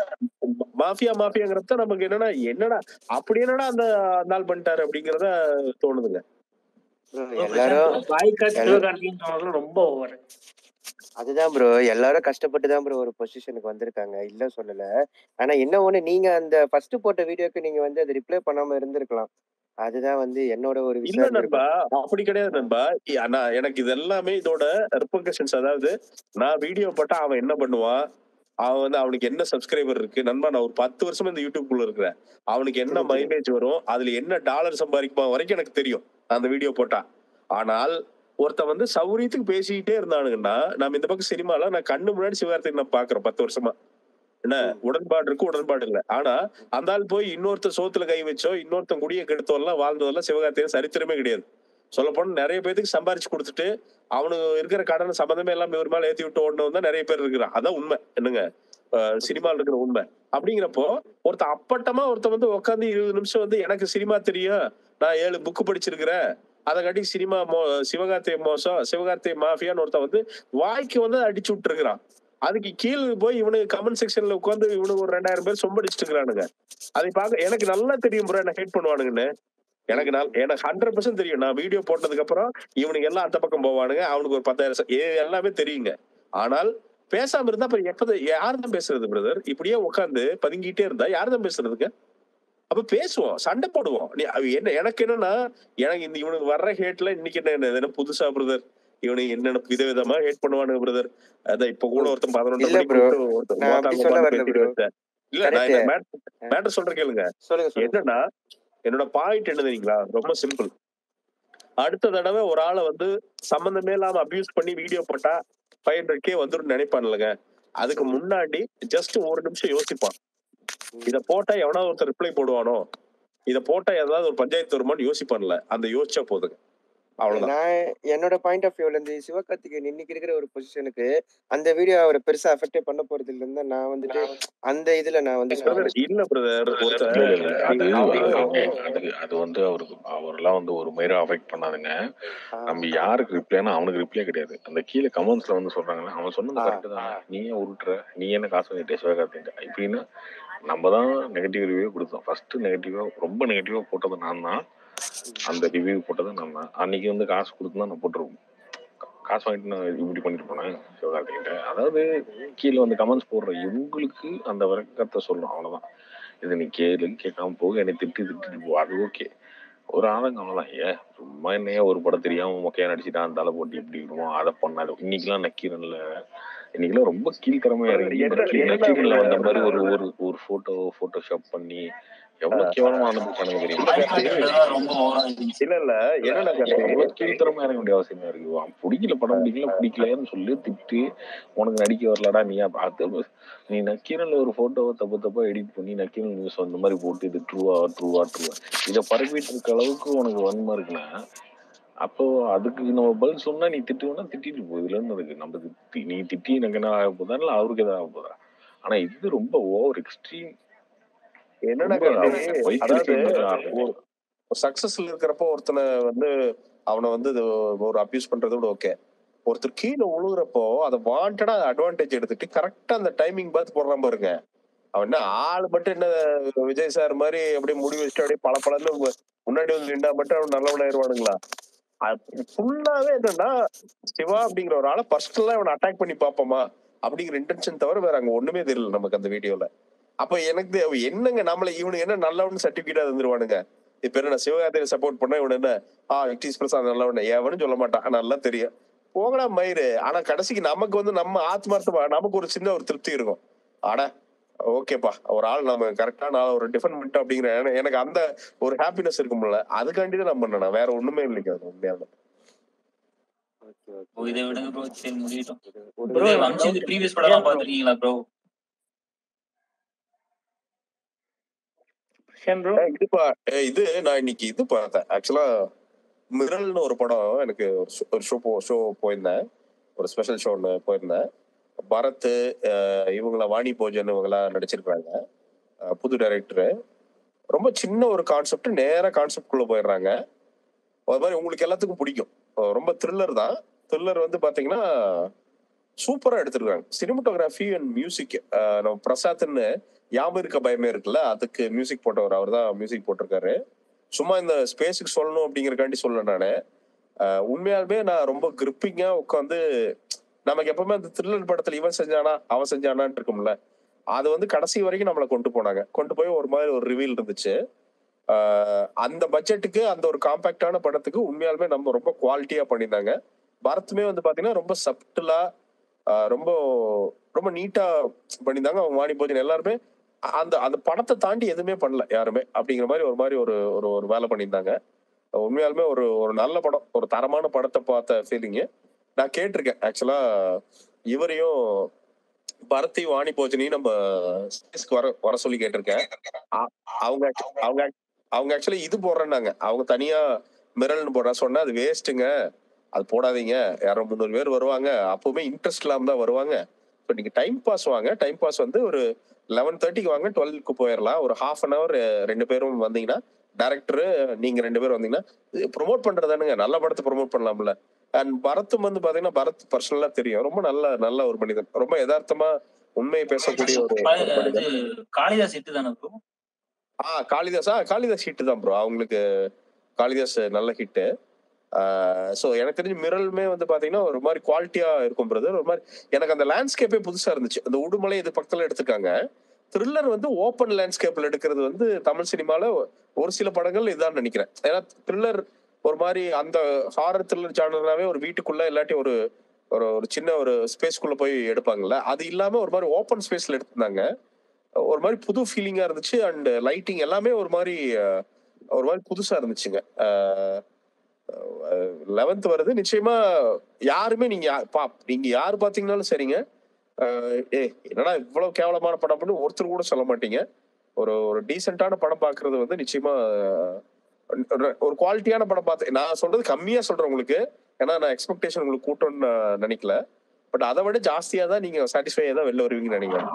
மாஃபியா மாஃபியாங்கிறத நமக்கு என்னன்னா என்னடா அப்படி என்னடா அந்த நாள் பண்ணிட்டாரு அப்படிங்கறத தோணுதுங்க Bro, எல்லாரும் பாய்காட் எல்- சிவகார்த்திகேயன் சொன்னதுலாம் ரொம்ப ஓவர் அதுதான் ப்ரோ எல்லாரும் கஷ்டப்பட்டு தான் ப்ரோ ஒரு பொசிஷனுக்கு வந்திருக்காங்க இல்ல சொல்லல ஆனா என்ன ஒண்ணு நீங்க அந்த ஃபர்ஸ்ட் போட்ட வீடியோக்கு நீங்க வந்து அதை ரிப்ளை பண்ணாம இருந்திருக்கலாம் அதுதான் வந்து என்னோட ஒரு இல்ல விஷயம் நண்பா இருந்திருக்கும் அப்படி கிடையாது நண்பா இ- நான் எனக்கு இது எல்லாமே இதோட ரெப்ரிகஷன்ஸ் அதாவது நான் வீடியோ போட்டா அவன் என்ன பண்ணுவான் அவன் வந்து அவனுக்கு என்ன சப்ஸ்கிரைபர் இருக்கு நண்பா நான் ஒரு பத்து வருஷமா இந்த யூடியூப்குள்ள இருக்கிறேன் அவனுக்கு என்ன தெரியும், தெரியும். மைலேஜ் வரும் அதுல என்ன டாலர் சம்பாதிக்குமா வரைக்கும் எனக்கு தெரியும் அந்த வீடியோ போட்டா ஆனால் ஒருத்தன் வந்து சௌரியத்துக்கு பேசிக்கிட்டே இருந்தானுங்கன்னா நம்ம இந்த பக்கம் சினிமால நான் கண்ணு முன்னாடி சிவகார்த்திகை நான் பாக்குறேன் பத்து வருஷமா என்ன உடன்பாடு இருக்கு உடன்பாடு இல்ல ஆனா அந்த ஆள் போய் இன்னொருத்தர் சோத்துல கை வச்சோ இன்னொருத்தன் குடிய கெடுத்தோ எல்லாம் வாழ்ந்ததெல்லாம் சிவகார்த்திகை சரித்திரமே கிடையாது சொல்ல போனா நிறைய பேத்துக்கு சம்பாரிச்சு கொடுத்துட்டு அவனுக்கு இருக்கிற கடனை சம்மந்தமே எல்லாம் இவர் மேல ஏத்தி விட்டு ஓடனவன் தான் நிறைய பேர் இருக்கிறான் அதான் உண்மை என்னங்க சினிமால இருக்கிற உண்மை அப்படிங்கிறப்போ ஒருத்தன் அப்பட்டமா ஒருத்தன் வந்து உட்காந்து இருபது நிமிஷம் வந்து எனக்கு சினிமா தெரியும் நான் ஏழு புக்கு படிச்சிருக்கிறேன் அதை காட்டி சினிமா மோ சிவகார்த்திகை மோசம் சிவகார்த்திகை மாஃபியான்னு ஒருத்தன் வந்து வாய்க்கு வந்து அடிச்சு விட்டுருக்கிறான் அதுக்கு கீழே போய் இவனுக்கு கமெண்ட் செக்ஷன்ல உட்காந்து இவனுக்கு ஒரு ரெண்டாயிரம் பேர் சொம்படிச்சுட்டு இருக்கிறானுங்க அதை பார்க்க எனக்கு நல்லா தெரியும் ப்ரோ என்ன ஹேட் பண்ணுவானுங்கன்னு எனக்கு நான் எனக்கு ஹண்ட்ரட் பர்சன்ட் தெரியும் நான் வீடியோ போட்டதுக்கு அப்புறம் இவனுக்கு எல்லாம் அந்த பக்கம் போவானுங்க அவனுக்கு ஒரு பத்தாயிரம் ச- இது எல்லாமே தெரியுங்க ஆனால் பேசாம இருந்தா அப்புறம் எப்ப யார் தான் பேசுறது பிரதர் இப்படியே உட்காந்து பதுங்கிட்டே இருந்தா யார் தான் பேசுறதுங்க அப்ப பேசுவோம் சண்டை போடுவோம் நீ அவ என்ன எனக்கு என்னன்னா எனக்கு இந்த இவனுக்கு வர்ற ஹேட்ல இன்னைக்கு என்ன என்ன- என்ன புதுசா பிரதர் இவனுக்கு என்னென்ன விதவிதமா ஹேட் பண்ணுவானுங்க பிரதர் அதான் இப்ப கூட ஒருத்தன் பதினொன்று இல்ல மணிக்கு bro. கூப்பிட்டு ஒருத்தன் நான் அப்படி மோத்தாங்க சொல்ல உட்கார்ந்து வரல பேசிட்டு bro. வச்சேன். இல்ல நான் Correct. இந்த மேட்டர் சொல்ற கேளுங்க சொல்லுங்க சொல்லுங்க என்னன்னா என்னோட பாயிண்ட் என்ன தெரியுங்களா ரொம்ப சிம்பிள் அடுத்த தடவை ஒரு ஆளை வந்து சம்பந்தமே இல்லாம அபியூஸ் பண்ணி வீடியோ போட்டா ஃபைவ் ஹண்ட்ரட் கே வந்துடும் நினைப்பான்லங்க அதுக்கு முன்னாடி ஜஸ்ட் ஒரு நிமிஷம் யோசிப்பான் இத போட்டா எவனாவது ஒருத்தர் ரிப்ளை போடுவானோ இத போட்டா ஏதாவது ஒரு பஞ்சாயத்து வருமான்னு யோசிப்பான்ல அந்த யோசிச்சா போதுங்க அவ்வளவுதான் நான் என்னோட பாயிண்ட் ஆஃப் வியூல இருந்து சிவகார்த்திகேயன் இன்னைக்கு இருக்கிற ஒரு பொசிஷனுக்கு அந்த வீடியோ அவரை பெருசா அஃபெக்டே பண்ண போறது இல்லைன்னு தான் நான் வந்துட்டு அந்த இதுல நான் வந்து Brother, இல்ல பிரதர் ஒருத்தர் இல்ல, இல்ல, இல்ல. அது நீங்க- அது அது அது வந்து அவருக்கு அவரெல்லாம் வந்து ஒரு மயிரா அஃபெக்ட் பண்ணாதுங்க நம்ம யாருக்கு ரிப்ளைனா அவனுக்கு ரிப்ளை கிடையாது அந்த கீழே கமெண்ட்ஸ்ல வந்து சொல்றாங்கல்ல அவன் சொன்னது ஆ. கரெக்ட் தான் நீ ஏன் உருட்டுற நீ என்ன காசு வாங்கிட்டே சிவகார்த்திகிட்ட இப்படின்னு நம்ம தான் நெகட்டிவ் ரிவ்யூ கொடுத்தோம் ஃபர்ஸ்ட் நெகட்டிவா ரொம்ப நெகட்டிவா போட்டது நான் தான் அந்த ரிவ்யூ போட்டது நான் தான் அன்னைக்கு வந்து காசு கொடுத்து தான் நான் போட்டிருக்கோம் காசு வாங்கிட்டு நான் இப்படி பண்ணிட்டு போனேன் சிவகார்த்திகிட்ட அதாவது கீழே வந்து கமெண்ட்ஸ் போடுற இவங்களுக்கு அந்த விளக்கத்தை சொல்லணும் அவ்வளவுதான் இது நீ கேளு கேட்காம போக என்னை திட்டி திட்டிட்டு போ அது ஓகே ஒரு ஆளுங்க அவ்வளவுதான் ஏன் சும்மா என்னைய ஒரு படம் தெரியாம மொக்கையா நடிச்சுட்டான் தலை போட்டு இப்படி விடுவோம் அதை பண்ணாது இன்னைக்கெல்லாம் நக்கீரன்ல இன்னைக்கெல்லாம் ரொம்ப கீழ்த்தரமா இறங்கி என்ன- நக்கீரன் என்ன நக்கீரன்ல வந்த ஒரு- மாதிரி ஒரு ஒரு ஒரு போட்டோ போட்டோஷாப் பண்ணி எவ்வளவு கேவலமா அனுப்பிச்சானுங்க தெரியுமா பாய்காட் ரொம்ப ஓவரா இருந்துச்சு இல்ல இல்ல என்னடா கார்த்தி எவ்வளவு கீழ்த்தரமா இறங்க வேண்டிய அவசியமா இருக்கு அவன் பிடிக்கல படம் பிடிக்கல பிடிக்கலன்னு சொல்லி திட்டு உனக்கு நடிக்க வரலடா நீ அப்ப அது நீ நக்கீரன்ல ஒரு போட்டோவை தப்பு தப்பா எடிட் பண்ணி நக்கீரன் நியூஸ் அந்த மாதிரி போட்டு இது ட்ரூவா ட்ரூவா ட்ரூவா இதை பரப்பிட்டு இருக்க அளவுக்கு உனக்கு வன்மை இருக்குன்னா அப்போ அதுக்கு நம்ம பதில் சொன்னா நீ திட்டுவேன்னா திட்டிட்டு போ இதுல என்ன இருக்கு நம்ம திட்டி நீ திட்டி எனக்கு என்ன ஆக போதா இல்ல அவருக்கு எதாவது ஆக போதா ஆனா இது ரொம்ப ஓவர் எக்ஸ்ட்ரீம் என்னடா ரொம்ப கார்த்தி வயிற்று அதாவது மாதிரி ஆடுறது. ஒரு சக்சஸ்ல இருக்கிறப்போ ஒருத்தனை வந்து அவனை வந்து இது ஒரு அபியூஸ் பண்றதை விட ஓகே ஒருத்தர் கீழே உழுகுறப்போ அதை வாண்டடா அட்வான்டேஜ் எடுத்துட்டு கரெக்டா அந்த டைமிங் பார்த்து போடுறான் பாருங்க அவன் என்ன ஆள் மட்டும் என்ன விஜய் சார் மாதிரி அப்படியே முடி வச்சுட்டு அப்படியே பல பலன்னு முன்னாடி வந்து நின்னா மட்டும் அவன் நல்லவனாயிருவானுங்களா ஃபுல்லாவே என்னன்னா சிவா அப்படிங்கிற ஒரு ஆளை பர்சனலா இவனை அட்டாக் பண்ணி பாப்போமா அப்படிங்கிற இன்டென்ஷன் தவிர வேற அங்க ஒண்ணுமே தெரியல நமக்கு அந்த வீடியோல அப்ப எனக்கு தெ- என்னங்க நம்மள இவனுக்கு என்ன நல்லவனு சர்டிபிகேட் தந்துருவானுங்க இப்ப என்ன சிவகார்த்தியை சப்போர்ட் பண்ணா இவன் என்ன ஆ இட்டிஸ் பிரசாத் நல்லவன் எவனும் சொல்ல மாட்டான் நல்லா தெரியும் போகடா மயிறு ஆனா கடைசிக்கு நமக்கு வந்து நம்ம ஆத்மார்த்தமா நமக்கு ஒரு சின்ன ஒரு திருப்தி இருக்கும் ஆட ஓகேப்பா ஒரு ஆள் நம்ம கரெக்டா நான் ஒரு டிஃபன் பண்ணிட்டோம் அப்படிங்கிற என- எனக்கு அந்த ஒரு ஹாப்பினஸ் இருக்கும்ல அதுக்காண்டி தான் நான் பண்ணேன் வேற ஒண்ணுமே இல்லைங்க அது உண்மையாவே ஓகே ஓ, ஓகே இதை விடுங்க ப்ரோ சரி முடியட்டும் ப்ரோ இது வம்சி இந்த ப்ரீவியஸ் படம் பாத்திருக்கீங்களா ப்ரோ ப்ரோ ஏய், இது பா ஏய், இது நான் இன்னைக்கு இது பார்த்தேன் ஆக்சுவலா மிரல்னு ஒரு படம் எனக்கு ஒரு ஷோ- ஒரு ஷோ போ ஷோ போயிருந்தேன் ஒரு ஸ்பெஷல் ஷோ ஒன்று போயிருந்தேன் பரத் அஹ், இவங்கள வாணி போஜன் இவங்கெல்லாம் நடிச்சிருக்காங்க அஹ், புது டைரக்டர் ரொம்ப சின்ன ஒரு கான்செப்ட் நேரா கான்செப்ட் குள்ள போயிடுறாங்க அது மாதிரி உங்களுக்கு எல்லாத்துக்கும் பிடிக்கும் அஹ், ரொம்ப த்ரில்லர் தான் த்ரில்லர் வந்து பாத்தீங்கன்னா சூப்பரா எடுத்திருக்காங்க சினிமட்டோகிராஃபி அண்ட் மியூசிக் நம்ம பிரசாத்னு யாம இருக்க பயமே இருக்குல்ல அதுக்கு மியூசிக் போட்டவர் அவர் தான் மியூசிக் போட்டிருக்காரு சும்மா இந்த ஸ்பேஸுக்கு சொல்லணும் அப்படிங்கறக்காண்டி சொல்ல நானு அஹ் உண்மையாலுமே நான் ரொம்ப கிரிப்பிங்கா உட்காந்து நமக்கு எப்பவுமே அந்த த்ரில்லர் படத்துல இவன் செஞ்சானா அவன் செஞ்சானான்னு இருக்கும்ல அது வந்து கடைசி வரைக்கும் நம்மளை கொண்டு போனாங்க கொண்டு போய் ஒரு மாதிரி ஒரு ரிவீல் இருந்துச்சு அஹ் அந்த பட்ஜெட்டுக்கு அந்த ஒரு காம்பாக்டான படத்துக்கு உண்மையாலுமே நம்ம ரொம்ப குவாலிட்டியா பண்ணியிருந்தாங்க பரத்துமே வந்து பாத்தீங்கன்னா ரொம்ப சப்டிலா ரொம்ப ரொம்ப நீட்டா பண்ணியிருந்தாங்க அவங்க வாணி போஜன் எல்லாருமே அந்த அந்த படத்தை தாண்டி எதுவுமே பண்ணல யாருமே அப்படிங்கிற மாதிரி ஒரு மாதிரி ஒரு ஒரு ஒரு வேலை பண்ணியிருந்தாங்க உண்மையாலுமே ஒரு ஒரு நல்ல படம் ஒரு தரமான படத்தை பார்த்த ஃபீலிங்கு நான் கேட்டிருக்கேன் ஆக்சுவலா இவரையும் பரத்தி வாணி போஜனையும் நம்ம ஸ்பேஸ்க்கு வர வர சொல்லி கேட்டிருக்கேன் அ- அவங்க actu- அவங்க act- அவங்க ஆக்சுவலி இது போடுறேன்னாங்க அவங்க தனியா மிரல்னு போடுற சொன்னா அது வேஸ்ட்டுங்க அது போடாதீங்க யாரோ முந்நூறு பேர் வருவாங்க அப்பவுமே இன்ட்ரெஸ்ட் இல்லாம தான் வருவாங்க இப்போ நீங்க டைம் பாஸ் வாங்க டைம் பாஸ் வந்து ஒரு லெவன் தேர்ட்டிக்கு வாங்க டுவெல்க்கு போயிடலாம் ஒரு ஹாஃப் அன் ஹவர் ரெண்டு பேரும் வந்தீங்கன்னா டேரக்டர் நீங்க ரெண்டு பேரும் வந்தீங்கன்னா ப்ரொமோட் பண்றதானுங்க நல்ல படத்தை ப்ரொமோட் பண்ணலாம்ல அண்ட் பரத்தும் வந்து பாத்தீங்கன்னா பரத் பர்சனலா தெரியும் ரொம்ப நல்ல நல்ல ஒரு மனிதன் ரொம்ப யதார்த்தமா உண்மையை பேசக்கூடிய ஒரு ஒரு இது மனிதன் காளிதாஸ் ஹிட் தானே ப்ரோ ஆ காளிதாஸ் ஆ காளிதாஸ் ஹிட் தான் ப்ரோ அவங்களுக்கு காளிதாஸ் நல்ல ஹிட்டு ஸோ எனக்கு தெரிஞ்சு மிரலுமே வந்து பாத்தீங்கன்னா ஒரு மாதிரி குவாலிட்டியா இருக்கும் பிரதர் ஒரு மாதிரி எனக்கு அந்த லேண்ட்ஸ்கேப்பே புதுசா இருந்துச்சு அந்த உடுமலை இது பக்கத்துல எடுத்துக்காங்க த்ரில்லர் வந்து ஓப்பன் லேண்ட்ஸ்கேப்ல எடுக்கிறது வந்து தமிழ் சினிமால ஒரு சில படங்கள் இதான் நினைக்கிறேன் ஏன்னா த்ரில்லர் ஒரு மாதிரி அந்த ஹாரர் த்ரில்லர் ஜானர்னாவே ஒரு வீட்டுக்குள்ள இல்லாட்டி ஒரு ஒரு ஒரு சின்ன ஒரு ஸ்பேஸ்க்குள்ள போய் எடுப்பாங்கல்ல அது இல்லாம ஒரு மாதிரி ஓப்பன் ஸ்பேஸ்ல எடுத்திருந்தாங்க ஒரு மாதிரி புது ஃபீலிங்கா இருந்துச்சு அண்ட் லைட்டிங் எல்லாமே ஒரு மாதிரி அஹ், ஒரு மாதிரி புதுசா இருந்துச்சுங்க லெவன்த் வருது நிச்சயமா யாருமே நீங்க யா- பா நீங்க யாரு பாத்தீங்கன்னாலும் சரிங்க அஹ், ஏ என்னடா இவ்வளவு கேவலமான படம்னு ஒருத்தர் கூட சொல்ல மாட்டீங்க ஒரு ஒரு டீசென்டான படம் பாக்குறது வந்து நிச்சயமா அஹ், ஒரு- ஒரு குவாலிட்டியான படம் பார்த்து நான் சொல்றது கம்மியா சொல்றேன் உங்களுக்கு ஏன்னா நான் எக்ஸ்பெக்டேஷன் உங்களுக்கு கூட்டம்னு நான் நினைக்கல பட் அதை விட ஜாஸ்தியா தான் நீங்க சாட்டிஸ்ஃபை தான் வெளில வருவீங்கன்னு நினைக்கிறேன்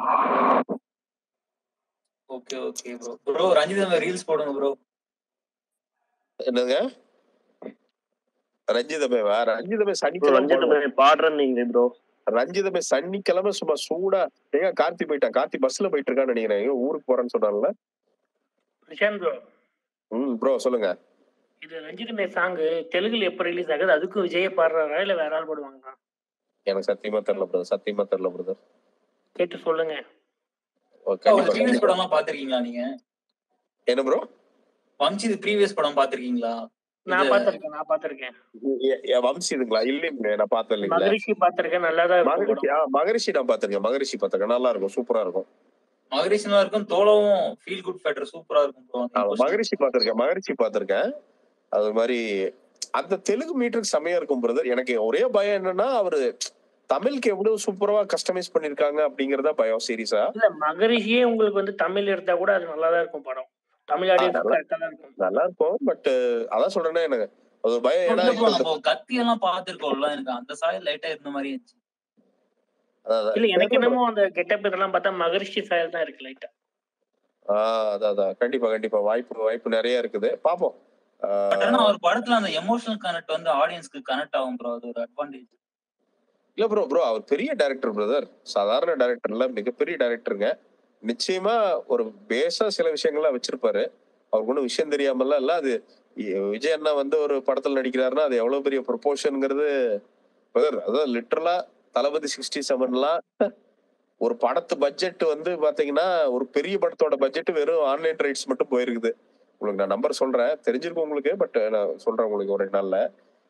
okay okay bro bro Ranjitham reels போடுங்க ப்ரோ என்னங்க ரஞ்சிதமே வேற ரஞ்சிதமே ப்ரோ சனிக்கிழமை ரஞ்சித் போடுவோம். பாய் பாடுறேன் நீங்க ப்ரோ ரஞ்சிதமே சனிக்கிழமை சும்மா சூடா ஏங்க கார்த்தி போயிட்டான் கார்த்தி பஸ்ல போயிட்டு இருக்கான்னு நினைக்கிறேன் எங்க ஊருக்கு போறேன்னு சொன்னான்ல பிரசாந்த் ப்ரோ ம் ப்ரோ சொல்லுங்க இது ரஞ்சிதமே சாங் தெலுங்குல எப்ப ரிலீஸ் ஆகுது அதுக்கும் விஜய பாடுறாரா இல்ல வேற ஆள் பாடுவாங்களா எனக்கு சத்தியமா தெரியல பிரதர் சத்தியமா தெரியல பிரதர் கேட்டு சொல்லுங்க அவர் கண்டிப்பா ப்ரீவியஸ் கண்டிப்பா படம்லாம் பாத்திருக்கீங்களா நீங்க என்ன ப்ரோ வம்சி இது ப்ரீவியஸ் படம் பாத்திருக்கீங்களா நான் இது பாத்திருக்கேன் நான் பாத்திருக்கேன் வம்சி இதுங்களா இல்லைங்க நான் பார்த்தேன் இல்லைங்களா மகரிஷி பாத்திருக்கேன் நல்லா தான் இருக்கும் மகரிஷி படம் ஆ மகரிஷி நான் பார்த்திருக்கேன் மகரிஷி பார்த்திருக்கேன் நல்லா இருக்கும் சூப்பரா இருக்கும் மகரிஷனா இருக்கும் தோளவும் ஃபீல் குட் ஃபேக்டர் சூப்பரா இருக்கும் ப்ரோ அந்த ஆமா இமோஷனல் மகரிஷி பார்த்திருக்கேன் மகரிஷி பார்த்திருக்கேன் அது மாதிரி அந்த தெலுங்கு மீட்டருக்கு செமையா இருக்கும் பிரதர் எனக்கு ஒரே பயம் என்னன்னா அவரு தமிழுக்கு எவ்வளவு சூப்பரா கஸ்டமைஸ் பண்ணிருக்காங்க அப்படிங்கறத பயம் சீரியஸா இல்ல மகரிஷியே உங்களுக்கு வந்து தமிழ் எடுத்தா கூட அது நல்லா தான் இருக்கும் படம் தமிழ் ஆடியன்ஸ் நல்லா கரெக்டா தான் இருக்கும் நல்லா இருக்கும் பட் அதான் சொல்றேனே எனக்கு அது ஒரு பயம் ஏன்னா இல்ல ப்ரோ இப்ப இந்த நம்ம கத்தி எல்லாம் பாத்துருக்கோம்ல எனக்கு அந்த சாயல் லைட்டா இருந்த மாதிரி இருந்துச்சு அதான் இல்ல எனக்கு தெரியல bro. என்னமோ அந்த கெட்டப் இதெல்லாம் பார்த்தா மகரிஷி சாயல் தான் இருக்கு லைட்டா ஆஹ் அதான் அதான் கண்டிப்பா கண்டிப்பா வாய்ப்பு வாய்ப்பு நிறைய இருக்குது பாப்போம் பட் ஆனா ஆஹ் அவர் படத்துல அந்த எமோஷனல் கனெக்ட் வந்து ஆடியன்ஸ்க்கு கனெக்ட் ஆகும் ப்ரோ அது ஒரு அட்வான்டேஜ் இல்ல ப்ரோ ப்ரோ அவர் பெரிய டைரக்டர் பிரதர் சாதாரண டைரக்டர்ல மிகப்பெரிய டைரக்டருங்க நிச்சயமா ஒரு பேஸா சில விஷயங்கள்லாம் வச்சிருப்பாரு அவருக்கு ஒன்றும் விஷயம் தெரியாமல்லாம் இல்ல அது இ- விஜய் அண்ணா வந்து ஒரு படத்துல நடிக்கிறாருன்னா அது எவ்வளவு பெரிய ப்ரொபோஷனுங்கிறது பிரதர் அதான் லிட்டரலா தளபதி சிக்ஸ்டி செவன்லாம் ஒரு படத்து பட்ஜெட் வந்து பாத்தீங்கன்னா ஒரு பெரிய படத்தோட பட்ஜெட் வெறும் ஆன்லைன் ரைட்ஸ் மட்டும் போயிருக்குது உங்களுக்கு நான் நம்பர் சொல்றேன் தெரிஞ்சிருக்கும் உங்களுக்கு பட் நான் சொல்றேன் உங்களுக்கு ஒரு ரெண்டு நாள்ல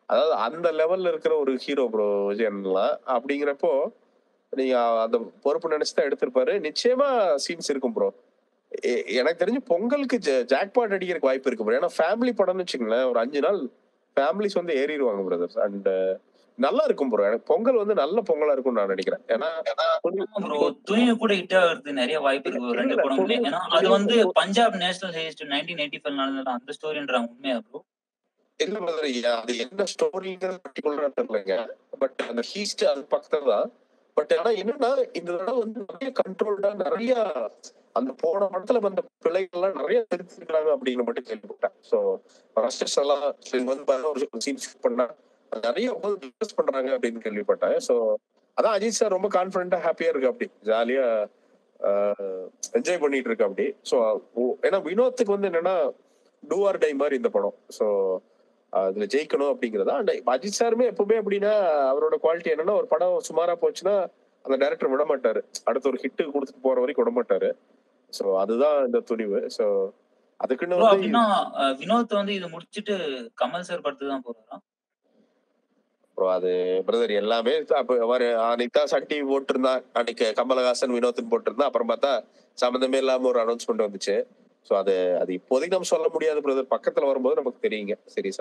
அதாவது அந்த லெவல்ல இருக்கிற ஒரு ஹீரோ ப்ரோ விஜயன்லாம் அப்படிங்கிறப்போ நீங்க அந்த பொறுப்பு நினைச்சுதான் எடுத்திருப்பாரு நிச்சயமா சீன்ஸ் இருக்கும் ப்ரோ எனக்கு தெரிஞ்சு பொங்கலுக்கு ஜாக்பாட் அடிக்கிறதுக்கு வாய்ப்பு இருக்கு ப்ரோ ஏன்னா ஃபேமிலி படம்னு வச்சுங்களேன் ஒரு அஞ்சு நாள் ஃபேமிலிஸ் வந்து ஏறிடுவாங்க பிரதர்ஸ் அண்ட் நல்லா இருக்கும் ப்ரோ எனக்கு பொங்கல் வந்து நல்ல பொங்கலா இருக்கும்னு நான் நினைக்கிறேன் ஏன்னா ப்ரோ துணிவு கூட ஹிட் ஆகுறது நிறைய வாய்ப்பு இருக்கு bro, ரெண்டு இல்ல, படமுமே துணிவு- ஏன்னா அது வந்து Punjab National heist nineteen eighty five நடந்தது அந்த ஸ்டோரின்றாங்க உண்மையா ப்ரோ இல்ல பிரதர் அது என்ன ஸ்டோரிங்கிறது பர்டிகுலரா தெரியலங்க பட் அந்த ஹீஸ்ட் அது பக்கத்துல தான் பட் ஆனா என்னன்னா இந்த தடவை வந்து நிறைய கண்ட்ரோல்டா நிறைய அந்த போன படத்துல வந்த பிள்ளைகள்லாம் நிறைய திருத்திருக்காங்க அப்படின்னு மட்டும் கேள்விப்பட்டேன் ஸோ மாஸ்டர்ஸ் எல்லாம் சரி, வந்து பாருங்க ஒரு சீன் ஷூட் பண்ணா அது நிறைய வந்து டிஸ்கஸ் பண்றாங்க அப்படின்னு கேள்விப்பட்டேன் ஸோ அதான் அஜித் சார் ரொம்ப கான்பிடண்டா ஹாப்பியா இருக்கு அப்படி ஜாலியா என்ஜாய் பண்ணிட்டு இருக்கு அப்படி ஸோ ஏன்னா வினோத்துக்கு வந்து என்னன்னா டூ ஆர் டை மாதிரி இந்த படம் ஸோ அதுல ஜெயிக்கணும் அப்படிங்கறதா அண்ட் அஜித் சாருமே எப்பவுமே அப்படின்னா அவரோட குவாலிட்டி என்னன்னா ஒரு படம் சுமாரா போச்சுன்னா அந்த டைரக்டர் விட மாட்டாரு அடுத்த ஒரு ஹிட் கொடுத்துட்டு போற வரைக்கும் விட மாட்டாரு ஸோ அதுதான் இந்த துணிவு ஸோ அதுக்குன்னு ப்ரோ வந்து அப்படின்னா அஹ், வினோத் வந்து இது முடிச்சிட்டு கமல் சார் படத்துக்கு தான் போறாரா ப்ரோ அது பிரதர் எல்லாமே அப்ப அவர் அன்னைக்கு தான் சன் டிவி போட்டிருந்தா அன்னைக்கு கமலஹாசன் வினோத்னு போட்டிருந்தா அப்புறம் பார்த்தா சம்மந்தமே இல்லாம ஒரு அனௌன்ஸ்மெண்ட் வந்துச்சு ஸோ அது அது இப்போதைக்கு நம்ம சொல்ல முடியாது பிரதர் பக்கத்துல வரும்போது நமக்கு தெரியுங்க சீரியஸா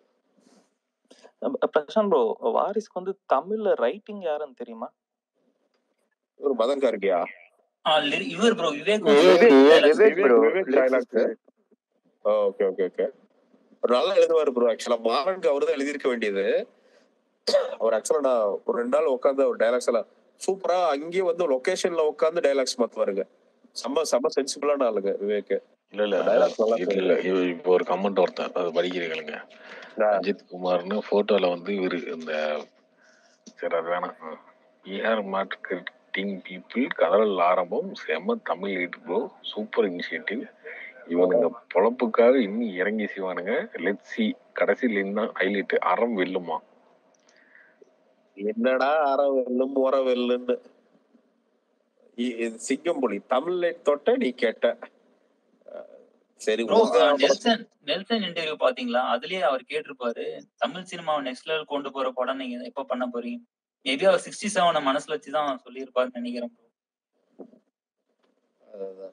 அஹ் பிரசாந்த் ப்ரோ வாரிஸ்க்கு வந்து தமிழ்ல ரைட்டிங் யாருன்னு தெரியுமா ஒரு மதம் கார்கியா ஆ, லிரி- இவர் ப்ரோ விவேக் விவேக், வந்து Vivek, dialogues. Vivek bro. Vivek dialogues. Okay okay okay ஒரு நல்லா எழுதுவாரு ப்ரோ ஆக்சுவலா மாறனுக்கு அவர் தான் எழுதியிருக்க வேண்டியது அவர் ஆக்சுவலா நான் ஒரு ரெண்டு நாள் உட்காந்து ஒரு டைலாக்ஸ் எல்லாம் சூப்பரா அங்கேயே வந்து லொகேஷன்ல உட்காந்து டைலாக்ஸ் மாத்துவாருங்க செம்ம செம்ம சென்சிபிளான ஆளுங்க விவேக் இல்ல இல்ல Dialogue நல்லா இல்ல இல்ல இவ- இப்போ ஒரு கமெண்ட் ஒருத்தன் அது படிக்கிறீங்களுங்க அஜித் குமார்னு போட்டோல வந்து இவரு இந்த சரி அது வேணாம் ஈஆர் மார்க்கெட்டிங் பீப்புள் கதறல் ஆரம்பம் செம்ம Tamil hit bro super initiative இவனுங்க பொழப்புக்காக இன்னும் இறங்கி செய்வானுங்க லெட் சி கடைசியில் இன்னும் ஹைலைட் அறம் வெல்லுமா என்னடா அற வெல்லும் உர வெல்லுன்னு இ- இது சிங்கம்புலி தமிழ்ல தொட்ட நீ கேட்ட அஹ் சரி ப்ரோ உங்க படம் நெல்சன் நெல்சன் இன்டர்வியூ பாத்தீங்களா அதுலயே அவர் கேட்டிருப்பாரு தமிழ் சினிமாவை நெக்ஸ்ட் லெவல் கொண்டு போற படம் நீங்க எப்ப பண்ண போறீங்க மேபி அவர் சிக்ஸ்டி செவனை மனசுல வச்சுதான் சொல்லியிருப்பாருன்னு நினைக்கிறேன் bro. அதுதான்.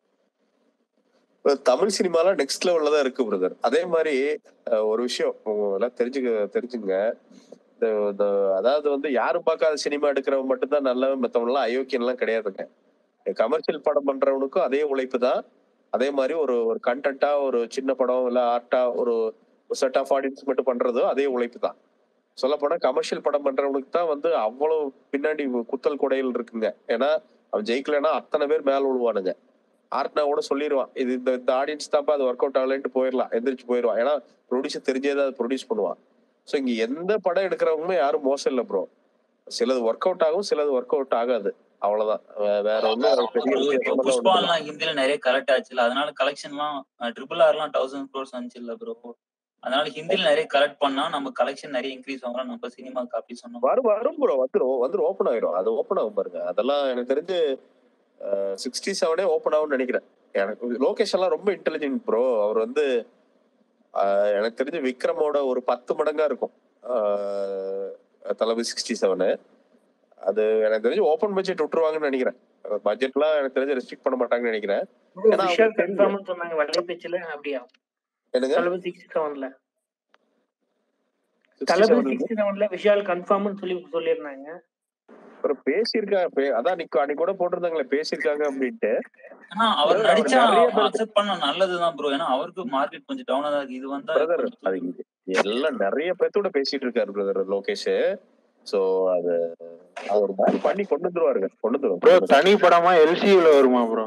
இப்ப தமிழ் சினிமால நெக்ஸ்ட் லெவல்ல தான் இருக்கு பிரதர் அதே மாதிரி அஹ், ஒரு விஷயம் உங்க எல்லாம் தெரிஞ்சுக்க தெரிஞ்சுங்க இந்த இந்த அதாவது வந்து யாரும் பார்க்காத சினிமா எடுக்கிறவன் மட்டும்தான் நல்லவன் மத்தவன்லாம் அயோக்கியன்லாம் கிடையாதுங்க கமர்ஷியல் படம் பண்றவனுக்கும் அதே உழைப்பு தான் அதே மாதிரி ஒரு ஒரு கண்டென்ட்டா ஒரு சின்ன படம் இல்ல ஆர்ட்டா ஒரு செட் ஆஃப் ஆடியன்ஸ் மட்டும் பண்றதும் அதே உழைப்பு தான் சொல்ல போனா கமர்ஷியல் படம் பண்றவனுக்கு தான் வந்து அவ்வளவு பின்னாடி குத்தல் கொடைகள் இருக்குங்க ஏன்னா அவன் ஜெயிக்கலைன்னா அத்தனை பேர் மேல விழுவானுங்க ஆர்ட்னா கூட சொல்லிடுவான் இது இந்த இந்த ஆடியன்ஸ் தான்ப்பா அது ஒர்க் அவுட் ஆகலன்ட்டு போயிடலாம் எந்திரிச்சு போயிடுவான் ஏன்னா ப்ரொடியூசர் தெரிஞ்சே தான் அது ப்ரொடியூஸ் பண்ணுவான் ஸோ இங்க எந்த படம் எடுக்கிறவங்களுமே யாரும் மோசம் இல்லை ப்ரோ சிலது ஒர்க் அவுட் ஆகும் சிலது ஒர்க் அவுட் ஆகாது அவ்வளவுதான் வே- வேற ஒன்றும் பெரிய bro, இப்போ வித்தியாசமெல்லாம் ஒண்ணும் இல்ல. புஷ்பாலாம் ஹிந்தில நிறைய கலெக்ட் ஆச்சுல அதனால கலெக்ஷன்லாம் ட்ரிபிள் ஆர்லாம் தௌசண்ட் க்ரோர்ஸ் வந்துச்சு இல்ல ப்ரோ அதனால ஹிந்தில நிறைய கலெக்ட் பண்ணா நம்ம கலெக்ஷன் நிறைய இன்க்ரீஸ் ஆகும் நம்ம சினிமா காப்பி சொன்னோம் வரும் வரும் ப்ரோ வந்துரும் வந்து ஓப்பன் ஆயிரும் அது ஓப்பன் ஆகும் பாருங்க அதெல்லாம் எனக்கு தெரிஞ்சு சிக்ஸ்டி செவனே ஓப்பன் ஆகும்னு நினைக்கிறேன் எனக்கு லோகேஷ் எல்லாம் ரொம்ப இன்டெலிஜென்ட் ப்ரோ அவர் வந்து ஆஹ், எனக்கு தெரிஞ்சு விக்ரமோட ஒரு பத்து மடங்கா இருக்கும் ஆஹ், தளபதி சிக்ஸ்டி செவனு அது எனக்கு தெரிஞ்சு ஓப்பன் பட்ஜெட் விட்டுருவாங்கன்னு நினைக்கிறேன் பட்ஜெட்லாம் எனக்கு தெரிஞ்சு ரெஸ்ட்ரிக்ட் பண்ண மாட்டாங்கன்னு நினைக்கிறேன் ப்ரோ ஏன்னா விஷால் அவங்களுக்கு தெரியும் கன்ஃபார்ம்னு சொன்னாங்க வலை பேச்சுல அப்படியா என்னங்க தளபதி சிக்ஸ்டி செவன்ல சிக்ஸ்டி தளபதி செவன்ல சிக்ஸ்டி செவன்ல விஷால் கன்ஃபார்ம்னு சொல்லி சொல்லியிருந்தாங்க அப்புறம் பேசியிருக்காங்க பே- அதான் அன்னைக்கு அன்னைக்கு கூட போட்டிருந்தாங்களே பேசியிருக்காங்க அப்படின்ட்டு ஆனா அவர் brother, அவர் நடிச்சா நிறைய பேர் அக்செப்ட் பண்ண நல்லதுதான் ப்ரோ ஏன்னா அவருக்கு மார்க்கெட் கொஞ்சம் டவுனா தான் இருக்கு இது வந்தா பிரதர் கொஞ்சம் அது தூக்கி இது எல்லாம் நிறைய பேர்த்தோட பேசிட்டு இருக்காரு பிரதர் லோகேஷ் சோ அது அது ஒரு மாதிரி பண்ணி கொண்டு வந்துருவாருங்க கொண்டு ப்ரோ வந்துருவாங்க தனி படமா எல்சியூல வருமா ப்ரோ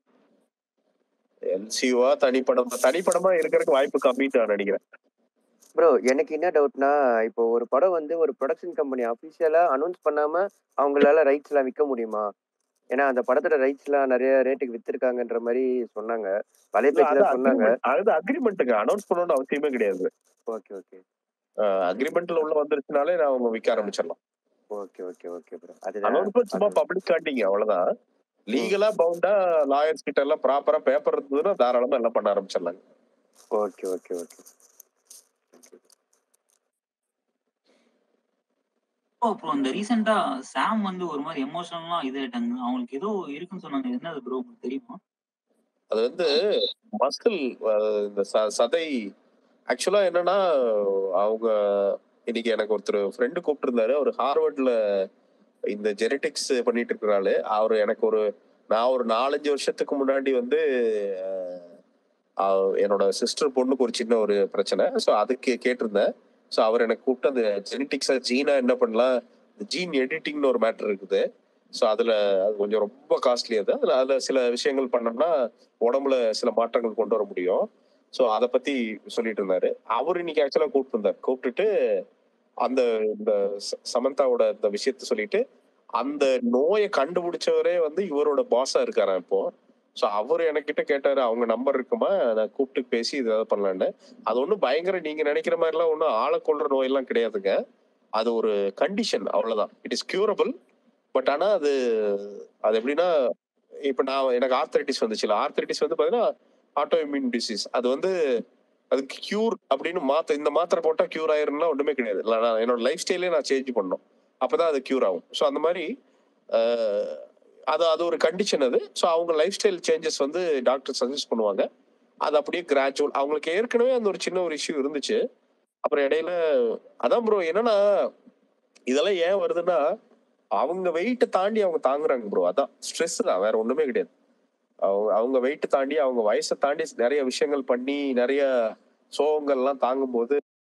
எல்சிஓவா தனிப்படம் தனிப்படமா இருக்கிறதுக்கு வாய்ப்பு கம்மின்னு நான் நினைக்கிறேன் ப்ரோ எனக்கு என்ன டவுட்னா இப்போ ஒரு படம் வந்து ஒரு ப்ரொடக்ஷன் கம்பெனி அஃபிஷியலா அனௌன்ஸ் பண்ணாம அவங்களால ரைட்ஸ் எல்லாம் விற்க முடியுமா ஏன்னா அந்த படத்தோட ரைட்ஸ் எல்லாம் நிறைய ரேட்டுக்கு வித்திருக்காங்கன்ற மாதிரி சொன்னாங்க இல்ல அது வலைபேச்சுல சொன்னாங்க அக்ரிமெண்ட் அது அக்ரிமெண்ட்டுங்க அனௌன்ஸ் பண்ணணும்னு அவசியமே கிடையாது ஓகே ஓகே அக்ரிமெண்ட்ல உள்ள வந்துருச்சுனாலே நான் அவங்க விற்க ஆரம்பிச்சிடலாம் ஓகே ஓகே ஓகே ப்ரோ அதுதான் அனௌன்ஸ்மெண்ட் சும்மா அது பப்ளிக் காட்டிங்க அவ்வளவுதான் ம் லீகலா பவுண்டா லாயர்ஸ் கிட்ட எல்லாம் ப்ராப்பரா பேப்பர் இருந்ததுன்னா தாராளமா எல்லாம் பண்ண ஆரம்பிச்சிடலாங்க ஓகே ஓகே ஓகே அப்புறம் இந்த ரீசெண்டா சாம் வந்து ஒரு மாதிரி எமோஷனலா இது ஆயிட்டாங்க அவங்களுக்கு ஏதோ இருக்குன்னு சொன்னாங்க என்னது ப்ரோ உங்களுக்கு தெரியுமா அது வந்து மஸ்கிள் இந்த ச- சதை ஆக்சுவலா என்னன்னா அவங்க இன்னைக்கு எனக்கு ஒருத்தர் ஃப்ரெண்டு கூப்பிட்டுருந்தாரு அவர் ஹார்வர்ட்ல இந்த ஜெனட்டிக்ஸ் பண்ணிட்டு இருக்கிறாரு அவர் எனக்கு ஒரு நான் ஒரு நாலஞ்சு வருஷத்துக்கு முன்னாடி வந்து அஹ், அஹ், என்னோட சிஸ்டர் பொண்ணுக்கு ஒரு சின்ன ஒரு பிரச்சனை ஸோ அதுக்கு கேட்டிருந்தேன் ஸோ அவர் எனக்கு கூப்பிட்டு அந்த ஜெனட்டிக்ஸா ஜீனா என்ன பண்ணலாம் ஜீன் எடிட்டிங்னு ஒரு மேட்டர் இருக்குது ஸோ அதுல அது கொஞ்சம் ரொம்ப காஸ்ட்லி அது அதுல அதுல சில விஷயங்கள் பண்ணோம்னா உடம்புல சில மாற்றங்கள் கொண்டு வர முடியும் ஸோ அதை பத்தி சொல்லிட்டு இருந்தாரு அவர் இன்னைக்கு ஆக்சுவலா கூப்பிட்டு இருந்தார் கூப்பிட்டுட்டு அந்த இந்த ச- சமந்தாவோட இந்த விஷயத்த சொல்லிட்டு அந்த நோயை கண்டுபிடிச்சவரே வந்து இவரோட பாஸா இருக்காராம் இப்போ ஸோ அவர் என்கிட்ட கேட்டாரு அவங்க நம்பர் இருக்குமா நான் கூப்பிட்டு பேசி இது ஏதாவது பண்ணலான்னு அது ஒன்றும் பயங்கர நீங்க நினைக்கிற மாதிரிலாம் ஒன்றும் ஆளை கொள்ற நோயெல்லாம் கிடையாதுங்க அது ஒரு கண்டிஷன் அவ்வளவுதான் இட் இஸ் கியூரபிள் பட் ஆனா அது அது எப்படின்னா இப்ப நான் எனக்கு ஆர்த்தரைட்டிஸ் வந்துச்சுல ஆர்த்தரைட்டிஸ் வந்து பாத்தீங்கன்னா ஆட்டோ இம்யூன் டிசீஸ் அது வந்து அதுக்கு கியூர் அப்படின்னு மாத்த இந்த மாத்திரை போட்டா கியூர் ஆயிரும்லாம் ஒண்ணுமே கிடையாது இல்ல, நான் என்னோட லைஃப் ஸ்டைலே நான் சேஞ்ச் பண்ணணும் அப்பதான் அது கியூர் ஆகும் ஸோ அந்த மாதிரி அஹ், அது அது ஒரு கண்டிஷன் அது ஸோ அவங்க லைஃப் ஸ்டைல் சேஞ்சஸ் வந்து டாக்டர் சஜஸ்ட் பண்ணுவாங்க அது அப்படியே கிராஜுவல் அவங்களுக்கு ஏற்கனவே அந்த ஒரு சின்ன ஒரு இஷ்யூ இருந்துச்சு அப்புறம் இடையில அதான் ப்ரோ என்னன்னா இதெல்லாம் ஏன் வருதுன்னா அவங்க வெயிட்டை தாண்டி அவங்க தாங்குறாங்க ப்ரோ அதான் ஸ்ட்ரெஸ் தான் வேற ஒண்ணுமே கிடையாது அவங்க அவங்க வெயிட்டை தாண்டி அவங்க வயசை தாண்டி நிறைய விஷயங்கள் பண்ணி நிறைய சோகங்கள்லாம் தாங்கும்போது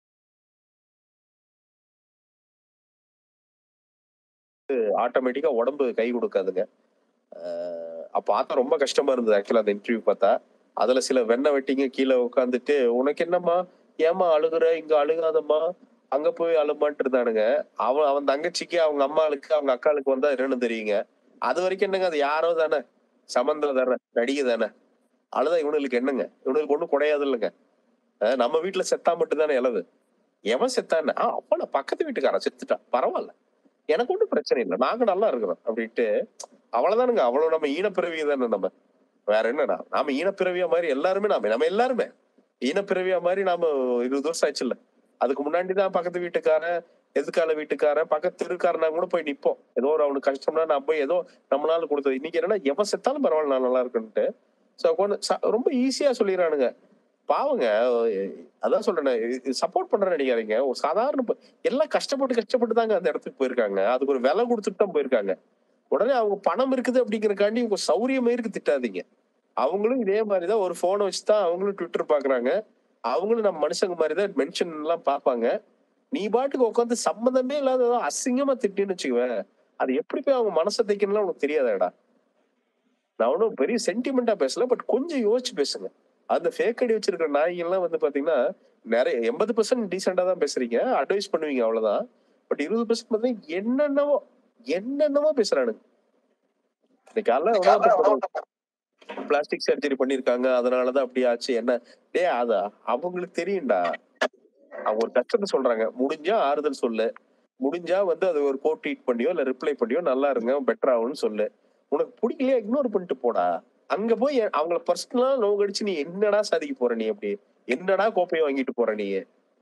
ஆட்டோமேட்டிக்கா உடம்பு கை கொடுக்காதுங்க அஹ் அப்ப பார்த்தா ரொம்ப கஷ்டமா இருந்தது ஆக்சுவலா அந்த இன்டர்வியூ பார்த்தா அதுல சில வெண்ணெய் வெட்டிங்க கீழே உட்காந்துட்டு உனக்கு என்னம்மா ஏமா அழுகுற இங்க அழுகாதம்மா அங்க போய் அழுமான்ட்டு இருந்தானுங்க அவன் அவன் தங்கச்சிக்கு அவங்க அம்மாளுக்கு அவங்க அக்காளுக்கு வந்தா என்னன்னு தெரியுங்க அது வரைக்கும் என்னங்க அது யாரோ தானே சமந்தம் தானே நடிகை தானே அழுதா இவனுக்கு என்னங்க இவனுக்கு ஒண்ணும் குறையாது இல்லைங்க அஹ் நம்ம வீட்டுல செத்தா மட்டும் தானே இளவு எவன் செத்தான்னு ஆ அப்ப பக்கத்து வீட்டுக்காரன் செத்துட்டான் பரவாயில்ல எனக்கு ஒன்றும் பிரச்சனை இல்லை நாங்க நல்லா இருக்கிறோம் அப்படின்ட்டு அவ்வளவுதானுங்க அவ்வளவு நம்ம ஈனப்பிறவி தானே நம்ம வேற என்னடா நாம ஈனப்பிறவியா மாதிரி எல்லாருமே நாம நம்ம எல்லாருமே ஈனப்பிறவியா மாதிரி நாம இருபது வருஷம் ஆச்சு இல்ல அதுக்கு முன்னாடி தான் பக்கத்து வீட்டுக்காரன் எதுக்கால வீட்டுக்காரன் பக்கத்து தெருக்காரனா கூட போய் நிப்போம் ஏதோ ஒரு அவனுக்கு கஷ்டம்னா நான் போய் ஏதோ நம்மளால கொடுத்தது இன்னைக்கு என்னன்னா எவன் செத்தாலும் பரவாயில்ல நான் நல்லா இருக்குன்ட்டு ஸோ ரொம்ப ஈஸியா சொல்லிடுறானுங்க பாவங்க அதான் சொல்றேன் சப்போர்ட் பண்றேன்னு நினைக்காதீங்க ஒரு சாதாரண ப- எல்லாம் கஷ்டப்பட்டு கஷ்டப்பட்டு தாங்க அந்த இடத்துக்கு போயிருக்காங்க அதுக்கு ஒரு விலை கொடுத்துட்டு தான் போயிருக்காங்க உடனே அவங்க பணம் இருக்குது அப்படிங்கறக்காண்டி உங்க சௌரியமே இருக்கு திட்டாதீங்க அவங்களும் இதே மாதிரிதான் ஒரு போனை வச்சு தான் அவங்களும் ட்விட்டர் பாக்குறாங்க அவங்களும் நம்ம மனுஷங்க மாதிரி தான் மென்ஷன் எல்லாம் பார்ப்பாங்க நீ பாட்டுக்கு உட்காந்து சம்மந்தமே இல்லாத ஏதோ அசிங்கமா திட்டின்னு வச்சுக்குவேன் அது எப்படி போய் அவங்க மனசை தைக்கணும்லாம் உனக்கு தெரியாதாடா நான் ஒன்றும் பெரிய சென்டிமெண்டா பேசல பட் கொஞ்சம் யோசிச்சு பேசுங்க அந்த ஃபேக் அடி வச்சிருக்கிற நாய்கள்லாம் வந்து பாத்தீங்கன்னா நிறைய எண்பது பர்சன்ட் டீசெண்டா தான் பேசுறீங்க அட்வைஸ் பண்ணுவீங்க அவ்வளவுதான் பட் இருபது பர்சன்ட் பாத்தீங்கன்னா என்னென்னவோ என்னென்னவோ பேசுறானுங்க இன்னைக்கு காலைல பிளாஸ்டிக் சர்ஜரி பண்ணிருக்காங்க அதனாலதான் அப்படி ஆச்சு என்ன டே அதா அவங்களுக்கு தெரியும்டா அவங்க ஒரு கஷ்டத்தை சொல்றாங்க முடிஞ்சா ஆறுதல் சொல்லு முடிஞ்சா வந்து அது ஒரு கோட் ட்வீட் பண்ணியோ இல்ல ரிப்ளை பண்ணியோ நல்லா இருங்க பெட்டர் ஆகும்னு சொல்லு உனக்கு பிடிக்கலையா இக்னோர் பண்ணிட்டு போடா அங்க போய் அவங்கள பர்சனலா நோகடிச்சு நீ என்னடா சாதிக்க போற நீ அப்படி என்னடா கோப்பையை வாங்கிட்டு போற நீ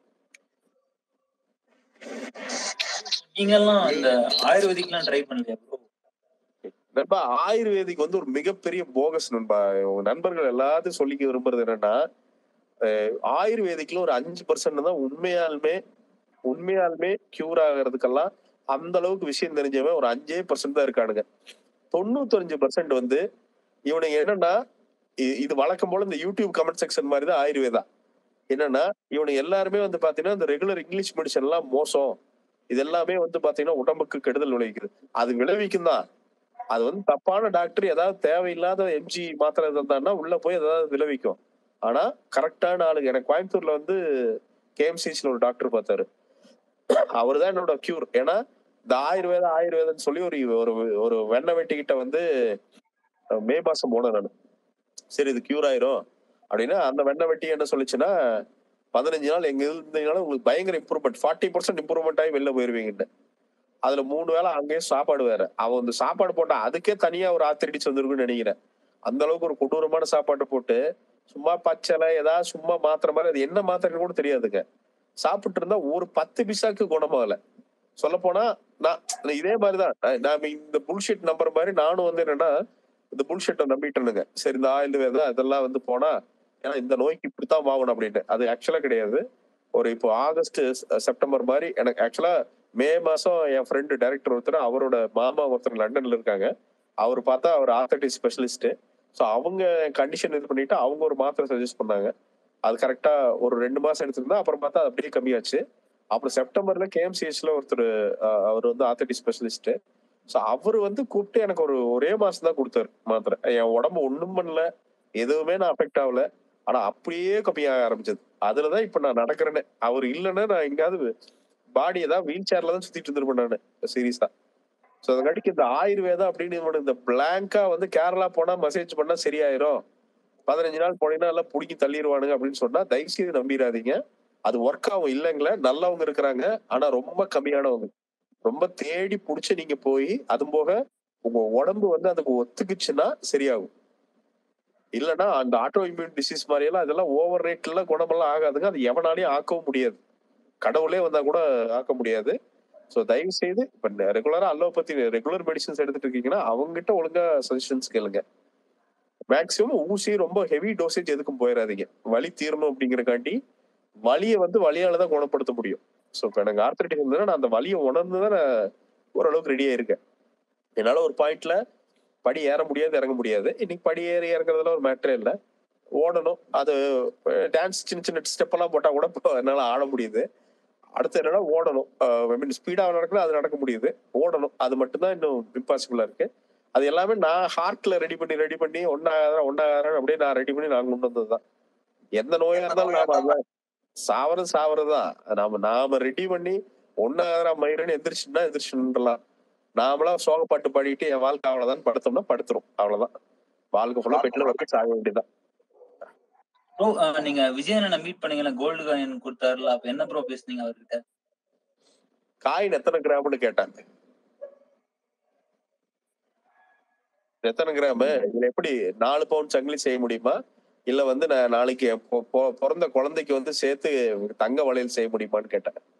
நீங்க எல்லாம் அந்த ஆயுர்வேதிக்லாம் ட்ரை பண்ணலையா ப்ரோ நண்பா ஆயுர்வேதிக் வந்து ஒரு மிகப்பெரிய போகஸ் நண்பா உங்க நண்பர்கள் எல்லாத்தையும் சொல்லிக்க விரும்புறது என்னன்னா அஹ் ஆயுர்வேதிக்ல ஒரு அஞ்சு பர்சன்ட் தான் உண்மையாலுமே உண்மையாலுமே கியூர் ஆகிறதுக்கெல்லாம் அந்த அளவுக்கு விஷயம் தெரிஞ்சவன் ஒரு அஞ்சே பர்சன்ட் தான் இருக்கானுங்க தொண்ணூத்தஞ்சு பர்சன்ட் வந்து இவனுங்க என்னன்னா இ- இது வழக்கம் போல இந்த யூடியூப் கமெண்ட் செக்ஷன் மாதிரி தான் ஆயுர்வேதா என்னன்னா இவனுங்க எல்லாருமே வந்து பாத்தீங்கன்னா இந்த ரெகுலர் இங்கிலீஷ் மெடிசன் எல்லாம் மோசம் இது எல்லாமே வந்து பாத்தீங்கன்னா உடம்புக்கு கெடுதல் விளைவிக்குது அது விளைவிக்கும் தான் அது வந்து தப்பான டாக்டர் ஏதாவது தேவையில்லாத எம்ஜி மாத்திரை தந்தான்னா உள்ள போய் ஏதாவது விளைவிக்கும் ஆனா கரெக்டான ஆளுங்க எனக்கு கோயம்புத்தூர்ல வந்து கேஎம்சிஸ்ல ஒரு டாக்டர் பார்த்தாரு அவர் தான் என்னோட கியூர் ஏன்னா இந்த ஆயுர்வேத ஆயுர்வேதம்னு சொல்லி ஒரு ஒரு ஒரு வெண்ணெய் வெட்டிக்கிட்ட வந்து அஹ், மே மாசம் போனேன் நான் சரி இது கியூர் ஆயிரும் அப்படின்னா அந்த வெண்ணெய் வெட்டி என்ன சொல்லுச்சுன்னா பதினஞ்சு நாள் எங்க இருந்தீங்கனால உங்களுக்கு பயங்கர இம்ப்ரூவ்மெண்ட் ஃபார்ட்டி பர்சன்ட் இம்ப்ரூவ்மெண்ட் ஆகி வெளில போயிருவீங்கன்னு அதுல மூணு வேளை அங்கேயே சாப்பாடு வேற அவன் வந்து சாப்பாடு போட்டா அதுக்கே தனியா ஒரு ஆத்திரடிச்சு வந்திருக்குன்னு நினைக்கிறேன் அந்த அளவுக்கு ஒரு கொடூரமான சாப்பாடு போட்டு சும்மா பச்சலை ஏதாவது சும்மா மாத்திரை மாதிரி அது என்ன மாத்திரைன்னு கூட தெரியாதுங்க சாப்பிட்டு இருந்தா ஒரு பத்து பிசாக்கு குணமாகல சொல்ல போனா நான் இதே மாதிரிதான் நான் நாம இந்த புல்ஷிட் நம்புற மாதிரி நானும் வந்து என்னன்னா இந்த புல்ஷிட்டை நம்பிட்டேனுங்க சரி இந்த ஆயில் வேதா இதெல்லாம் வந்து போனா ஏன்னா இந்த நோய்க்கு இப்படித்தான் வாங்கணும் அப்படின்னு அது ஆக்சுவலா கிடையாது ஒரு இப்போ ஆகஸ்ட் செ- செப்டம்பர் மாதிரி எனக்கு ஆக்சுவலா மே மாசம் என் ஃப்ரெண்டு டைரக்டர் ஒருத்தர் அவரோட மாமா ஒருத்தர் லண்டன்ல இருக்காங்க அவர் பார்த்தா அவர் ஆர்த்தட்டிக் ஸ்பெஷலிஸ்ட் ஸோ அவங்க கண்டிஷன் இது பண்ணிட்டு அவங்க ஒரு மாத்திரை சஜஸ்ட் பண்ணாங்க அது கரெக்டா ஒரு ரெண்டு மாசம் எடுத்திருந்தா அப்புறம் பார்த்தா அது அப்படியே கம்மியாச்சு அப்புறம் செப்டம்பர்ல கேஎம்சிஹெச்ல ஒருத்தர் அஹ், அவர் வந்து ஆர்த்தட்டிக் ஸ்பெஷலிஸ்ட் ஸோ அவர் வந்து கூப்பிட்டு எனக்கு ஒரு ஒரே மாசம் தான் கொடுத்தாரு மாத்திரை என் உடம்பு ஒண்ணும் பண்ணல எதுவுமே நான் அஃபெக்ட் ஆகல ஆனா அப்படியே கம்மியாக ஆரம்பிச்சது அதுலதான் இப்ப நான் நடக்கிறேன்னு அவர் இல்லைன்னா நான் எங்கேயாவது பாடி ஏதாவது வீல் சேர்ல தான் சுத்திட்டு இருந்திருப்பேன் நான் சீரியஸா ஸோ அதங்காட்டிக்கு இந்த ஆயுர்வேதா அப்படின்னு இவனுக்கு இந்த பிளாங்கா வந்து கேரளா போனா மசேஜ் பண்ணா சரியாயிரும் பதினஞ்சு நாள் போனீங்கன்னா எல்லாம் பிடிக்கி தள்ளிடுவானுங்க அப்படின்னு சொன்னா தயவு செய்து நம்பிடாதீங்க அது ஒர்க் ஆகும் இல்லைங்களே நல்லவங்க இருக்கிறாங்க ஆனா ரொம்ப கம்மியானவங்க ரொம்ப தேடி புடிச்சு நீங்க போய் அது போக உங்க உடம்பு வந்து அதுக்கு ஒத்துக்குச்சுன்னா சரியாகும் இல்லைன்னா அந்த ஆட்டோ இம்யூன் டிசீஸ் மாதிரி எல்லாம் இதெல்லாம் ஓவர் ரேட்ல குணமெல்லாம் ஆகாதுங்க அது எவனாலையும் ஆக்கவும் முடியாது கடவுளே வந்தா கூட ஆக்க முடியாது ஸோ தயவு செய்து இப்ப ரெகுலரா அலோபதி ரெகுலர் மெடிசன்ஸ் எடுத்துட்டு இருக்கீங்கன்னா அவங்ககிட்ட ஒழுங்கா சஜஷன்ஸ் கேளுங்க மேக்சிமம் ஊசி ரொம்ப ஹெவி டோசேஜ் எதுக்கும் போயிடாதீங்க வலி தீரணும் அப்படிங்கறக்காண்டி வலியை வந்து வலியால தான் குணப்படுத்த முடியும் ஸோ இப்போ எனக்கு ஆர்த்தரைட்டிஸ் இருந்ததுன்னா நான் அந்த வலியை உணர்ந்து தான் நான் ஓரளவுக்கு ரெடியா இருக்கேன் என்னால ஒரு பாயிண்ட்ல படி ஏற முடியாது இறங்க முடியாது இன்னைக்கு படி ஏறி இறங்குறதுல ஒரு மேட்டரே இல்லை ஓடணும் அது டான்ஸ் சின்ன சின்ன ஸ்டெப் எல்லாம் போட்டா கூட இப்போ என்னால ஆட முடியுது அடுத்து என்னன்னா ஓடணும் ஐ மீன் ஸ்பீடா நடக்கணும் அது நடக்க முடியுது ஓடணும் அது மட்டும்தான் இன்னும் இம்பாசிபிளா இருக்கு அது எல்லாமே நான் ஹார்ட்ல ரெடி பண்ணி ரெடி பண்ணி ஒன்னாயிரம் ஒன்னாயிரம் அப்படியே நான் ரெடி பண்ணி நான் கொண்டு வந்ததுதான் எந்த நோயா இருந்தாலும் நாம அதான் சாவறது சாவறதுதான் நாம நாம ரெடி பண்ணி ஒன்னாயிரம் மயிரன்னு எந்திரிச்சுன்னா எந்திரிச்சுலாம் நாமளா சோக பாட்டு பாடிட்டு என் வாழ்க்கை அவ்வளவுதான் படுத்தோம்னா படுத்துரும் அவ்வளவுதான் வாழ்க்கை ஃபுல்லா பெட்ல வந்து சாக வேண்டியதுதான் ப்ரோ நீங்க விஜயனை மீட் பண்ணீங்கல்ல கோல்டு காயின் கொடுத்தாருல அப்ப என்ன ப்ரோ பேசுனீங்க அவர்கிட்ட காயின் எத்தனை கிராம்னு கேட்டாங்க எத்தனை கிராம் இதுல எப்படி நாலு பவுன் சங்கிலி செய்ய முடியுமா இல்ல வந்து நான் நாளைக்கு பொ- பொ- பிறந்த குழந்தைக்கு வந்து சேர்த்து தங்க வளையல் செய்ய முடியுமான்னு கேட்டேன்